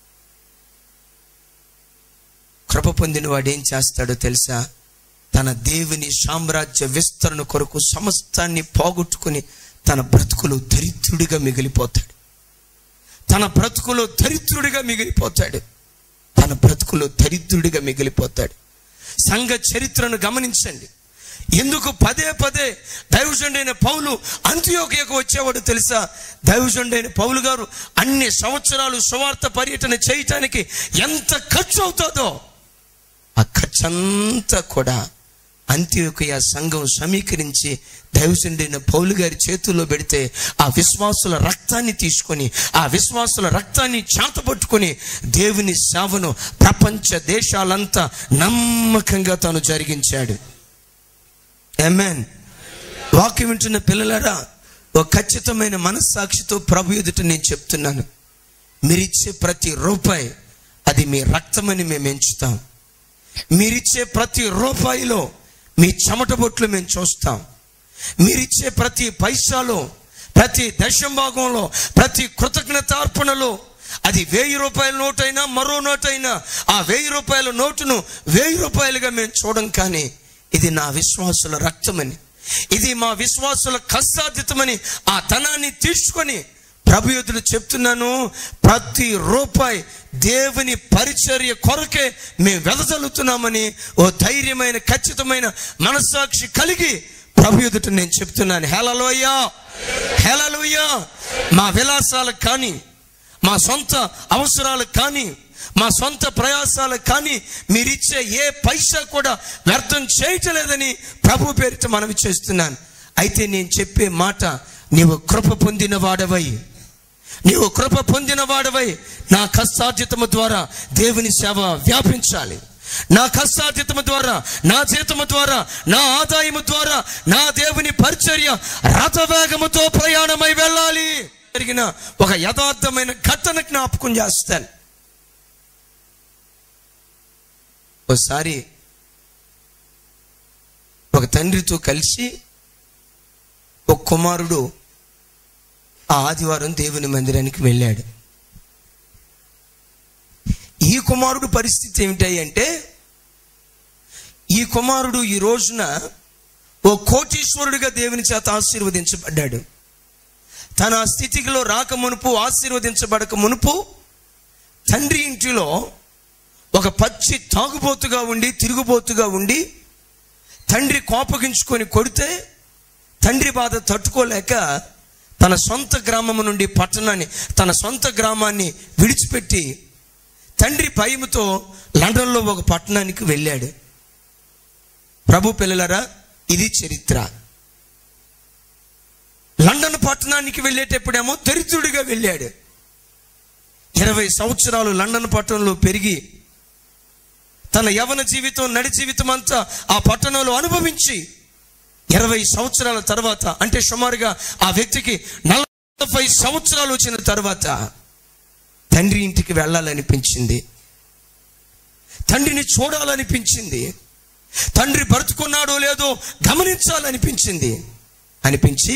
కృప పొందిన వాడు ఏం చేస్తాడో తెలుసా తన దేవుని సామ్రాజ్య విస్తరణ కొరకు సమస్తాన్ని పోగొట్టుకుని తన బ్రతుకులు దరిద్రుడిగా మిగిలిపోతాడు తన బ్రతుకులో దరిద్రుడిగా మిగిలిపోతాడు తన బ్రతుకులో దరిద్రుడిగా మిగిలిపోతాడు సంఘ చరిత్రను గమనించండి ఎందుకు పదే పదే దైవజుండైన పౌలు అంత్యోకయకు వచ్చేవాడు తెలుసా దైవజుండైన పౌలు గారు అన్ని సంవత్సరాలు సువార్త పర్యటన చేయటానికి ఎంత ఖర్చు అవుతుందో ఆ ఖర్చు అంతా కూడా అంత్యోకయ సంఘం సమీకరించి దైవజుండైన పౌలు గారి చేతుల్లో పెడితే ఆ విశ్వాసుల రక్తాన్ని తీసుకొని ఆ విశ్వాసుల రక్తాన్ని చేతపట్టుకొని దేవుని సేవను ప్రపంచ దేశాలంతా నమ్మకంగా తాను జరిగించాడు ఎమెన్ వాక్యం వింటున్న పిల్లలారా ఒక ఖచ్చితమైన మనస్సాక్షితో ప్రభు ఎదుట నేను చెప్తున్నాను మీరిచ్చే ప్రతి రూపాయి అది మీ రక్తమని మేము ఎంచుతాం మీరిచ్చే ప్రతి రూపాయిలో మీ చెమట బొట్లు మేము చూస్తాం మీరిచ్చే ప్రతి పైసాలో ప్రతి దశం భాగంలో ప్రతి కృతజ్ఞతార్పణలో అది వెయ్యి రూపాయల నోటైనా మరో నోటైనా ఆ వెయ్యి రూపాయల నోటును వెయ్యి రూపాయలుగా మేము చూడం కానీ ఇది నా విశ్వాసుల రక్తమని ఇది మా విశ్వాసుల కష్టార్జితమని ఆ ధనాన్ని తీసుకొని ప్రభు యోధులు చెప్తున్నాను ప్రతి రూపాయి దేవుని పరిచర్య కొరకే మేము వెదజల్లుతున్నామని ఓ ధైర్యమైన ఖచ్చితమైన మనస్సాక్షి కలిగి ప్రభు ఎదుట నేను చెప్తున్నాను హేళలోయ్యా హేళలోయ్యా మా విలాసాలకు కానీ మా సొంత అవసరాలకు కానీ మా సొంత ప్రయాసాలకు కానీ మీరిచ్చే ఏ పైసా కూడా వ్యర్థం చేయటలేదని ప్రభు పేరిట మనవి చేస్తున్నాను అయితే నేను చెప్పే మాట నీవు కృప పొందిన వాడవై నీవు కృప పొందిన వాడవై నా కష్టార్జితము ద్వారా దేవుని సేవ వ్యాపించాలి నా కష్టార్జితము ద్వారా నా జీతము ద్వారా నా ఆదాయము ద్వారా నా దేవుని పరిచర్య రథవేగముతో ప్రయాణమై వెళ్ళాలి జరిగిన ఒక యథార్థమైన ఘటన జ్ఞాపకం చేస్తాను ఒకసారి ఒక తండ్రితో కలిసి ఒక కుమారుడు ఆ ఆదివారం దేవుని మందిరానికి వెళ్ళాడు ఈ కుమారుడు పరిస్థితి ఏమిటాయి అంటే ఈ కుమారుడు ఈ రోజున ఓ కోటీశ్వరుడిగా దేవుని చేత ఆశీర్వదించబడ్డాడు తన ఆ స్థితిలో రాక మునుపు ఆశీర్వదించబడక మునుపు తండ్రి ఇంటిలో ఒక పచ్చి తాగుబోతుగా ఉండి తిరుగుబోతుగా ఉండి తండ్రి కోపగించుకొని కొడితే తండ్రి బాధ తట్టుకోలేక తన సొంత గ్రామం నుండి పట్టణాన్ని తన సొంత గ్రామాన్ని విడిచిపెట్టి తండ్రి భయముతో లండన్లో ఒక పట్టణానికి వెళ్ళాడు ప్రభు పిల్లలరా ఇది చరిత్ర లండన్ పట్టణానికి వెళ్ళేటప్పుడేమో దరిద్రుడిగా వెళ్ళాడు ఇరవై సంవత్సరాలు లండన్ పట్టణంలో పెరిగి తన యవన జీవితం నడి జీవితం అంతా ఆ పట్టణంలో అనుభవించి ఇరవై సంవత్సరాల తర్వాత అంటే సుమారుగా ఆ వ్యక్తికి నలభై సంవత్సరాలు వచ్చిన తర్వాత తండ్రి ఇంటికి వెళ్ళాలనిపించింది తండ్రిని చూడాలనిపించింది తండ్రి బ్రతుకున్నాడో లేదో గమనించాలనిపించింది అనిపించి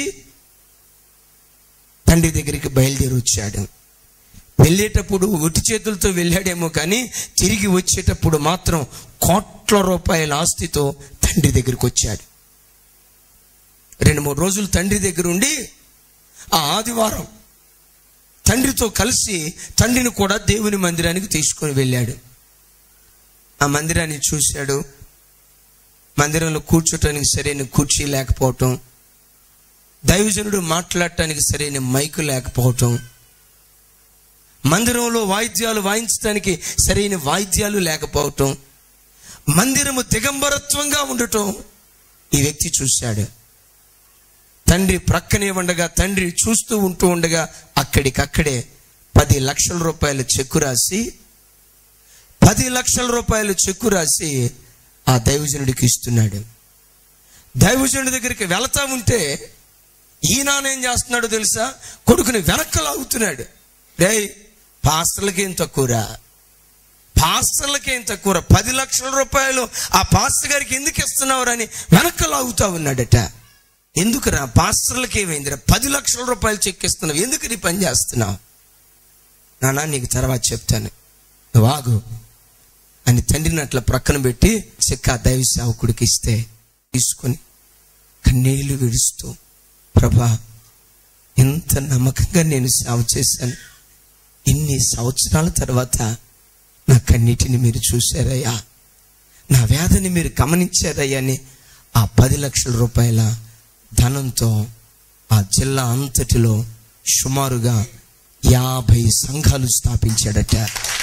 తండ్రి దగ్గరికి బయలుదేరి వచ్చాడు వెళ్ళేటప్పుడు ఒట్టి చేతులతో వెళ్ళాడేమో కానీ తిరిగి వచ్చేటప్పుడు మాత్రం కోట్ల రూపాయల ఆస్తితో తండ్రి దగ్గరికి వచ్చాడు రెండు మూడు రోజులు తండ్రి దగ్గర ఉండి ఆ ఆదివారం తండ్రితో కలిసి తండ్రిని కూడా దేవుని మందిరానికి తీసుకొని వెళ్ళాడు ఆ మందిరాన్ని చూశాడు మందిరంలో కూర్చోటానికి సరైన కుర్చీ లేకపోవటం దైవజనుడు మాట్లాడటానికి సరైన మైకు లేకపోవటం మందిరంలో వాయిద్యాలు వాయించడానికి సరైన వాయిద్యాలు లేకపోవటం మందిరము దిగంబరత్వంగా ఉండటం ఈ వ్యక్తి చూశాడు తండ్రి ప్రక్కనే ఉండగా తండ్రి చూస్తూ ఉంటూ ఉండగా అక్కడికక్కడే పది లక్షల రూపాయల చెక్కు రాసి పది లక్షల రూపాయల చెక్కు రాసి ఆ దైవజనుడికి ఇస్తున్నాడు దైవజనుడి దగ్గరికి వెళతా ఉంటే ఈయన ఏం చేస్తున్నాడో తెలుసా కొడుకుని వెనక్కి లాగుతున్నాడు రే పాస్టర్లకి ఏం తక్కువరా పాస్టర్లకి ఏం తక్కువరా పది లక్షల రూపాయలు ఆ పాస్టర్ గారికి ఎందుకు ఇస్తున్నావురని వెనక్కి లాగుతా ఉన్నాడట ఎందుకురా పాస్టర్లకి ఏమైందిరా పది లక్షల రూపాయలు చెక్కిస్తున్నావు ఎందుకు నీ పని చేస్తున్నావు నానా నీకు తర్వాత చెప్తాను నువ్వు ఆగు అని తండ్రిని అట్లా ప్రక్కన పెట్టి చెక్క దైవ సేవకుడికి ఇస్తే తీసుకొని కన్నీళ్లు విడుస్తూ ప్రభా ఎంత నమ్మకంగా నేను సేవ చేశాను ఇన్ని సంవత్సరాల తర్వాత నా కన్నీటిని మీరు చూశారయ్యా నా వ్యాధిని మీరు గమనించారయ్యా అని ఆ పది లక్షల రూపాయల ధనంతో ఆ జిల్లా అంతటిలో సుమారుగా యాభై సంఘాలు స్థాపించాడట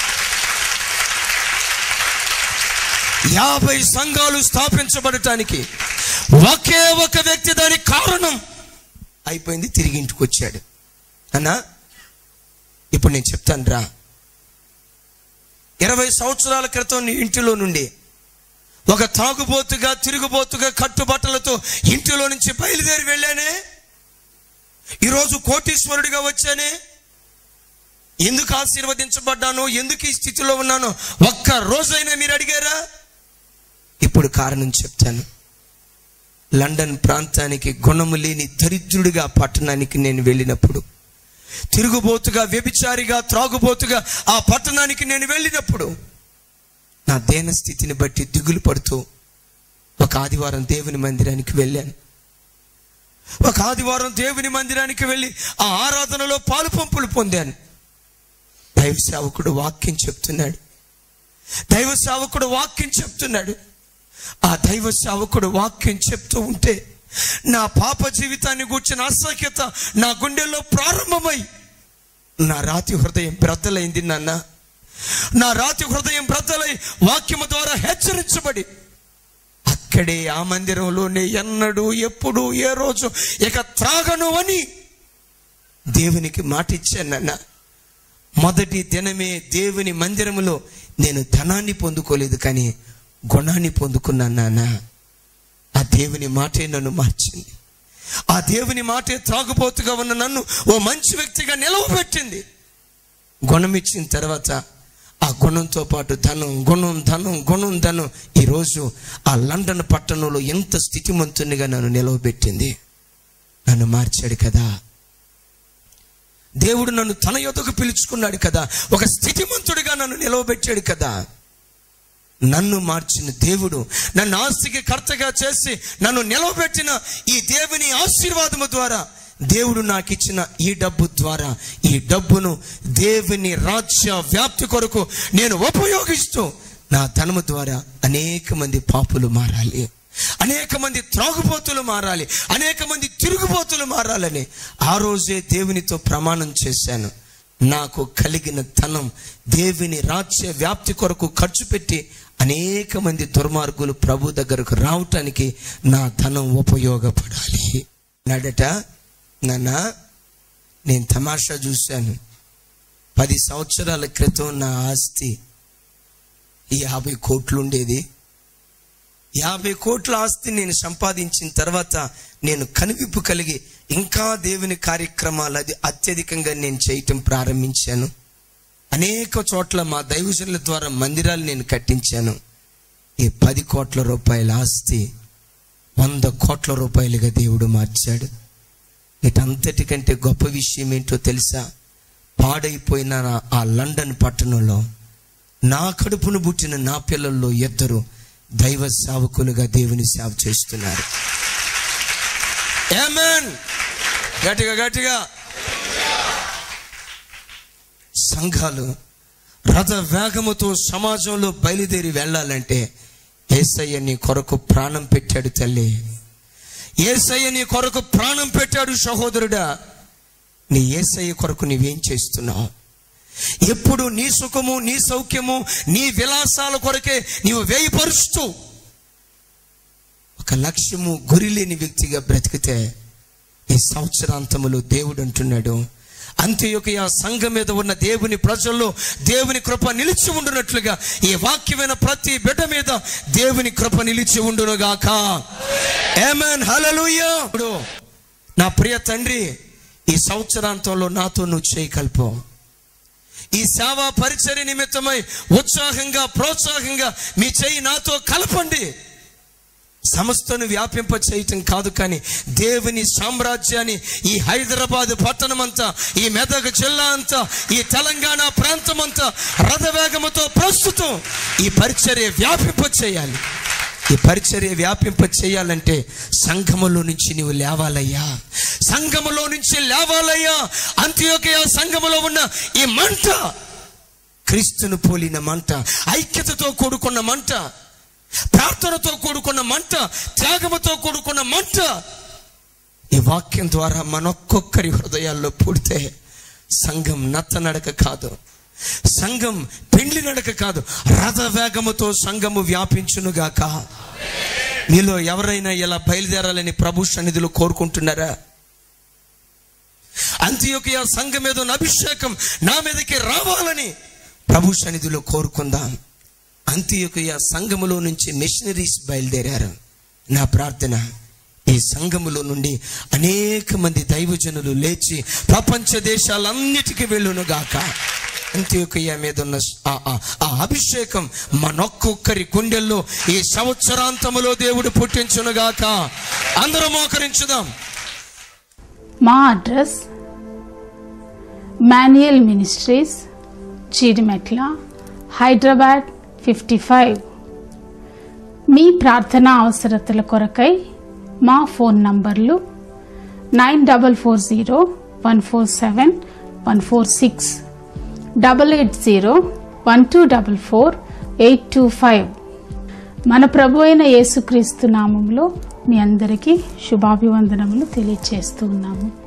యాభై సంఘాలు స్థాపించబడటానికి ఒకే ఒక వ్యక్తి దానికి కారణం అయిపోయింది తిరిగి ఇంటికి వచ్చాడు అన్నా ఇప్పుడు నేను చెప్తాను రా ఇరవై సంవత్సరాల క్రితం నీ ఇంటిలో నుండి ఒక తాగుబోతుగా తిరుగుబోతుగా కట్టుబట్టలతో ఇంటిలో నుంచి బయలుదేరి వెళ్ళానే ఈరోజు కోటీశ్వరుడిగా వచ్చానే ఎందుకు ఆశీర్వదించబడ్డాను ఎందుకు ఈ స్థితిలో ఉన్నాను ఒక్క రోజైనా మీరు అడిగారా ఇప్పుడు కారణం చెప్తాను లండన్ ప్రాంతానికి గుణము లేని దరిద్రుడిగా పట్టణానికి నేను వెళ్ళినప్పుడు తిరుగుబోతుగా వ్యభిచారిగా త్రాగుబోతుగా ఆ పట్టణానికి నేను వెళ్ళినప్పుడు నా దేన స్థితిని బట్టి దిగులు పడుతూ ఒక ఆదివారం దేవుని మందిరానికి వెళ్ళాను ఒక ఆదివారం దేవుని మందిరానికి వెళ్ళి ఆ ఆరాధనలో పాలు పంపులు పొందాను దైవ సేవకుడు వాక్యం చెప్తున్నాడు దైవ సేవకుడు వాక్యం చెప్తున్నాడు ఆ దైవ సేవకుడు వాక్యం చెప్తూ ఉంటే నా పాప జీవితాన్ని గూర్చిన అసఖ్యత నా గుండెల్లో ప్రారంభమై నా రాతి హృదయం బ్రద్దలైంది నాన్న నా రాతి హృదయం బ్రద్దలై వాక్యము ద్వారా హెచ్చరించబడి అక్కడే ఆ మందిరంలోనే ఎన్నడూ ఎప్పుడు ఏ రోజు ఇక త్రాగను అని దేవునికి మాట ఇచ్చానన్న మొదటి దినమే దేవుని మందిరములో నేను ధనాన్ని పొందుకోలేదు కానీ గుణాన్ని పొందుకున్నాను నాన్న ఆ దేవుని మాటే నన్ను మార్చింది ఆ దేవుని మాటే త్రాగుబోతుగా ఉన్న నన్ను ఓ మంచి వ్యక్తిగా నిలవబెట్టింది గుణం ఇచ్చిన తర్వాత ఆ గుణంతో పాటు ధనం గుణం ధనం గుణం ధనం ఈరోజు ఆ లండన్ పట్టణంలో ఎంత స్థితిమంతునిగా నన్ను నిలవబెట్టింది నన్ను మార్చాడు కదా దేవుడు నన్ను తన యొద్దకు పిలుచుకున్నాడు కదా ఒక స్థితిమంతుడిగా నన్ను నిలవబెట్టాడు కదా నన్ను మార్చిన దేవుడు నన్ను ఆస్తికి కర్తగా చేసి నన్ను నిలవబెట్టిన ఈ దేవుని ఆశీర్వాదము ద్వారా దేవుడు నాకు ఇచ్చిన ఈ డబ్బు ద్వారా ఈ డబ్బును దేవుని రాజ్య వ్యాప్తి కొరకు నేను ఉపయోగిస్తూ నా ధనము ద్వారా అనేక మంది పాపులు మారాలి అనేక మంది త్రాగుబోతులు మారాలి అనేక మంది తిరుగుబోతులు మారాలని ఆ రోజే దేవునితో ప్రమాణం చేశాను నాకు కలిగిన ధనం దేవుని రాజ్య వ్యాప్తి కొరకు ఖర్చు పెట్టి అనేక మంది దుర్మార్గులు ప్రభు దగ్గరకు రావటానికి నా ధనం ఉపయోగపడాలి నాడట నాన్న నేను తమాషా చూశాను పది సంవత్సరాల క్రితం నా ఆస్తి యాభై కోట్లు ఉండేది యాభై కోట్ల ఆస్తి నేను సంపాదించిన తర్వాత నేను కనువిప్పు కలిగి ఇంకా దేవుని కార్యక్రమాలు అది అత్యధికంగా నేను చేయటం ప్రారంభించాను అనేక చోట్ల మా దైవజనుల ద్వారా మందిరాలు నేను కట్టించాను ఈ పది కోట్ల రూపాయల ఆస్తి వంద కోట్ల రూపాయలుగా దేవుడు మార్చాడు వీటంతటికంటే గొప్ప విషయం ఏంటో తెలుసా పాడైపోయిన నా- ఆ లండన్ పట్టణంలో నా కడుపును పుట్టిన నా పిల్లల్లో ఇద్దరు దైవ సేవకులుగా దేవుని సేవ చేస్తున్నారు Amen. గట్టిగా గట్టిగా సంఘాలు రథ వేగముతో సమాజంలో బయలుదేరి వెళ్ళాలంటే ఏసయ్య నీ కొరకు ప్రాణం పెట్టాడు తల్లి ఏసయ్య నీ కొరకు ప్రాణం పెట్టాడు సహోదరుడా నీ ఏసయ్య కొరకు నీవేం చేస్తున్నావు ఎప్పుడు నీ సుఖము నీ సౌఖ్యము నీ విలాసాల కొరకే నీవు వేయపరుస్తూ ఒక లక్ష్యము గురి లేని వ్యక్తిగా బ్రతికితే ఈ సంవత్సరాంతములో దేవుడు అంటున్నాడు అంత్యొక సంఘం మీద ఉన్న దేవుని ప్రజల్లో దేవుని కృప నిలిచి ఉండునట్లుగా ఈ వాక్యమైన ప్రతి బిడ్డ మీద దేవుని కృప నిలిచి ఉండునుగాక ఆమేన్ హల్లెలూయా ఇప్పుడు నా ప్రియ తండ్రి ఈ సంవత్సరాంతంలో నాతో నువ్వు చేయగలుపు ఈ సేవా పరిచర్య నిమిత్తమై ఉత్సాహంగా ప్రోత్సాహంగా మీ చేయి నాతో కలపండి సంస్థను వ్యాపింప చేయటం కాదు కానీ దేవుని సామ్రాజ్యాన్ని ఈ హైదరాబాద్ పట్టణం అంతా ఈ మెదక్ జిల్లా అంతా ఈ తెలంగాణ ప్రాంతం అంతా రథవేగముతో ప్రస్తుతం ఈ పరిచర్య వ్యాపింప చేయాలి ఈ పరిచర్య వ్యాపింప చేయాలంటే సంఘములో నుంచి నీవు లేవాలయ్యా సంఘములో నుంచి లేవాలయ్యా అంత్యోకయ సంఘములో ఉన్న ఈ మంట క్రీస్తును పోలిన మంట ఐక్యతతో కూడుకున్న మంట ప్రార్థనతో కూడుకున్న మంట త్యాగముతో కూడుకున్న మంట ఈ వాక్యం ద్వారా మనొక్కొక్కరి హృదయాల్లో పుడితే సంఘం నత్తనడక కాదు సంఘం పెండ్లి నడక కాదు రథ వేగముతో సంఘము వ్యాపించునుగాక మీలో ఎవరైనా ఇలా బయలుదేరాలని ప్రభు సన్నిధిలో కోరుకుంటున్నారా అంత్యోకియ సంఘం మీద ఉన్న అభిషేకం నా మీదకి రావాలని ప్రభు సన్నిధిలో కోరుకుందాం అంత్యోకియ సంఘములో నుంచి మిషనరీస్ బయలుదేరారు నా ప్రార్థన ఈ సంఘములో నుండి అనేక మంది దైవజనులు లేచి ప్రపంచ దేశాలన్నిటికీ వెళ్ళునుగాక అంత్యోకయ్య మీద ఉన్న ఆ ఆ- ఆ అభిషేకం మనొక్కొక్కరి గుండెల్లో ఈ సంవత్సరాంతములో దేవుడు పుట్టించునుగాక అందరం మోకరించుదాం మా address manual ministries Chidimetla Hyderabad fifty five మీ ప్రార్థనా అవసరతల కొరకై మా phone numbers nine double four zero one four seven one four six double eight zero one two double four eight two five మన ప్రభు అయిన యేసుక్రీస్తు నామంలో మీ అందరికీ శుభాభివందనములు తెలియచేస్తూ ఉన్నాము